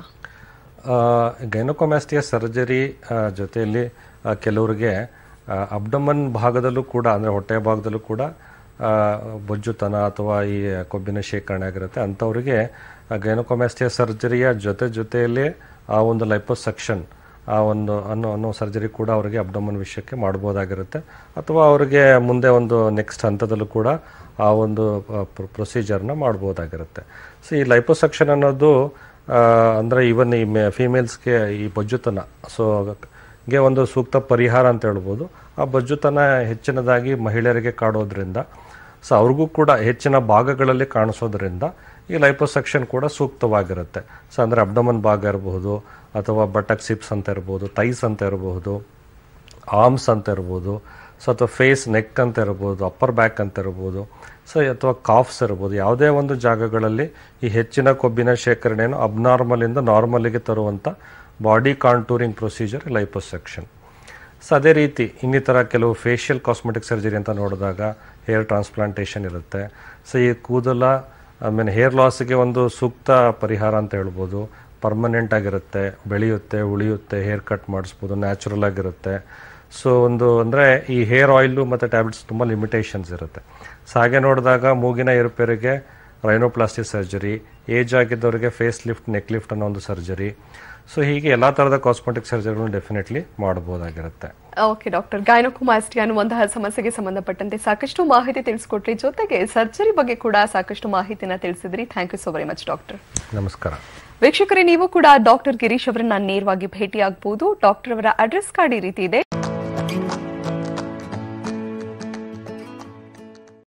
ಗೈನಕೋಮ್ಯಾಸ್ಟಿಯ ಸರ್ಜರಿ ಜೊತೆಯಲ್ಲಿ ಆ, ಕೆಲವರಿಗೆ ಅಬ್ಡಮನ್ ಭಾಗದಲ್ಲೂ ಕೂಡ ಅಂದರೆ ಹೊಟ್ಟೆಯ ಭಾಗದಲ್ಲೂ ಕೂಡ ಆ, ಬೊಜ್ಜುತನ ಅಥವಾ ಈ ಕೊಬ್ಬಿನ ಶೇಖರಣೆ ಆಗಿರುತ್ತೆ ಅಂಥವರಿಗೆ ಗೈನಕೋಮ್ಯಾಸ್ಟಿಯ ಸರ್ಜರಿಯ ಜೊತೆ ಜೊತೆಯಲ್ಲಿ ಆ ಒಂದು ಲೈಪೋಸೆಕ್ಷನ್ ಆ ಒಂದು ಅನ್ನೋ ಅನ್ನೋ ಸರ್ಜರಿ ಕೂಡ ಅವರಿಗೆ ಅಬ್ಡಮನ್ ವಿಷಯಕ್ಕೆ ಮಾಡ್ಬೋದಾಗಿರುತ್ತೆ ಅಥವಾ ಅವರಿಗೆ ಮುಂದೆ ಒಂದು ನೆಕ್ಸ್ಟ್ ಹಂತದಲ್ಲೂ ಕೂಡ ಆ ಒಂದು ಪ್ರೊಸೀಜರ್ನ ಮಾಡ್ಬೋದಾಗಿರುತ್ತೆ ಸೊ ಈ ಲೈಪೋಸೆಕ್ಷನ್ ಅನ್ನೋದು ಆ, ಅಂದ್ರೆ ಇವನ್ ಈ ಫೀಮೇಲ್ಸ್ಗೆ ಈ ಬೊಜ್ಜುತನ ಸೊ ಗೆ ಒಂದು ಸೂಕ್ತ ಪರಿಹಾರ ಅಂತ ಹೇಳ್ಬೋದು ಆ ಬೊಜ್ಜುತನ ಹೆಚ್ಚಿನದಾಗಿ ಮಹಿಳೆಯರಿಗೆ ಕಾಡೋದ್ರಿಂದ ಸೊ ಅವ್ರಿಗೂ ಕೂಡ ಹೆಚ್ಚಿನ ಭಾಗಗಳಲ್ಲಿ ಕಾಣಿಸೋದ್ರಿಂದ ಈ ಲೈಪೋಸೆಕ್ಷನ್ ಕೂಡ ಸೂಕ್ತವಾಗಿರುತ್ತೆ ಸೊ ಅಂದರೆ ಅಬ್ಡಮನ್ ಭಾಗ ಇರಬಹುದು ಅಥವಾ ಬಟಕ್ ಸಿಪ್ಸ್ ಅಂತ ಇರ್ಬೋದು ತೈಸ್ ಅಂತ ಇರಬಹುದು ಆರ್ಮ್ಸ್ ಅಂತ ಇರ್ಬೋದು ಸೊ ಅಥವಾ ಫೇಸ್ ನೆಕ್ ಅಂತ ಇರ್ಬೋದು ಅಪ್ಪರ್ ಬ್ಯಾಕ್ ಅಂತ ಇರ್ಬೋದು ಸೊ ಅಥವಾ ಕಾಫ್ಸ್ ಇರ್ಬೋದು ಯಾವುದೇ ಒಂದು ಜಾಗಗಳಲ್ಲಿ ಈ ಹೆಚ್ಚಿನ ಕೊಬ್ಬಿನ ಶೇಖರಣೆಯನ್ನು ಅಬ್ನಾರ್ಮಲಿಂದ ನಾರ್ಮಲಿಗೆ ತರುವಂಥ body contouring procedure liposuction so ಅದೇ ರೀತಿ ಇನ್ನಿತರ ಕೆಲವು ಫೇಶಿಯಲ್ ಕಾಸ್ಮೆಟಿಕ್ ಸರ್ಜರಿ ಅಂತ ನೋಡಿದಾಗ ಹೇರ್ ಟ್ರಾನ್ಸ್ಪ್ಲಾಂಟೇಷನ್ ಇರುತ್ತೆ ಸೊ ಈ ಕೂದಲ ಆಮೇಲೆ ಹೇರ್ ಲಾಸ್ಗೆ ಒಂದು ಸೂಕ್ತ ಪರಿಹಾರ ಅಂತ ಹೇಳ್ಬೋದು ಪರ್ಮನೆಂಟ್ ಆಗಿರುತ್ತೆ ಬೆಳೆಯುತ್ತೆ ಉಳಿಯುತ್ತೆ ಹೇರ್ ಕಟ್ ಮಾಡಿಸ್ಬೋದು ನ್ಯಾಚುರಲ್ ಆಗಿರುತ್ತೆ ಸೊ ಒಂದು ಅಂದರೆ ಈ ಹೇರ್ ಆಯಿಲು ಮತ್ತು ಟ್ಯಾಬ್ಲೆಟ್ಸ್ ತುಂಬ ಲಿಮಿಟೇಷನ್ಸ್ ಇರುತ್ತೆ ಸೊ ಹಾಗೆ ನೋಡಿದಾಗ ಮೂಗಿನ ಏರುಪೇರಿಗೆ ರೈನೋಪ್ಲಾಸ್ಟಿಕ್ ಸರ್ಜರಿ ಏಜ್ ಆಗಿದ್ದವರಿಗೆ ಫೇಸ್ ಲಿಫ್ಟ್ ನೆಕ್ ಲಿಫ್ಟ್ ಅನ್ನೋ ಒಂದು ಸರ್ಜರಿ ಸೊ ಹೀಗೆ ಎಲ್ಲ ಥರದ ಕಾಸ್ಮೆಟಿಕ್ ಸರ್ಜರಿಗಳನ್ನು ಡೆಫಿನೆಟ್ಲಿ ಮಾಡ್ಬೋದಾಗಿರುತ್ತೆ ಓಕೆ ಡಾಕ್ಟರ್ ಗೈನೋಕೊಮಾಸ್ಟಿ ಅನ್ನುವಂತಹ ಸಮಸ್ಯೆಗೆ ಸಂಬಂಧಪಟ್ಟಂತೆ ಸಾಕಷ್ಟು ಮಾಹಿತಿ ತಿಳಿಸ್ಕೊಟ್ರಿ ಜೊತೆಗೆ ಸರ್ಜರಿ ಬಗ್ಗೆ ಕೂಡ ಸಾಕಷ್ಟು ಮಾಹಿತಿನ ತಿಳಿಸಿದ್ರಿ thank you so very much doctor ನಮಸ್ಕಾರ ವೀಕ್ಷಕರೇ ನೀವು ಕೂಡ ಡಾಕ್ಟರ್ ಗಿರೀಶ್ ಅವರನ್ನ ನೇರವಾಗಿ ಭೇಟಿಯಾಗಬಹುದು ಡಾಕ್ಟರ್ ಅವರ ಅಡ್ರೆಸ್ ಕಾರ್ಡ್ ಈ ರೀತಿ ಇದೆ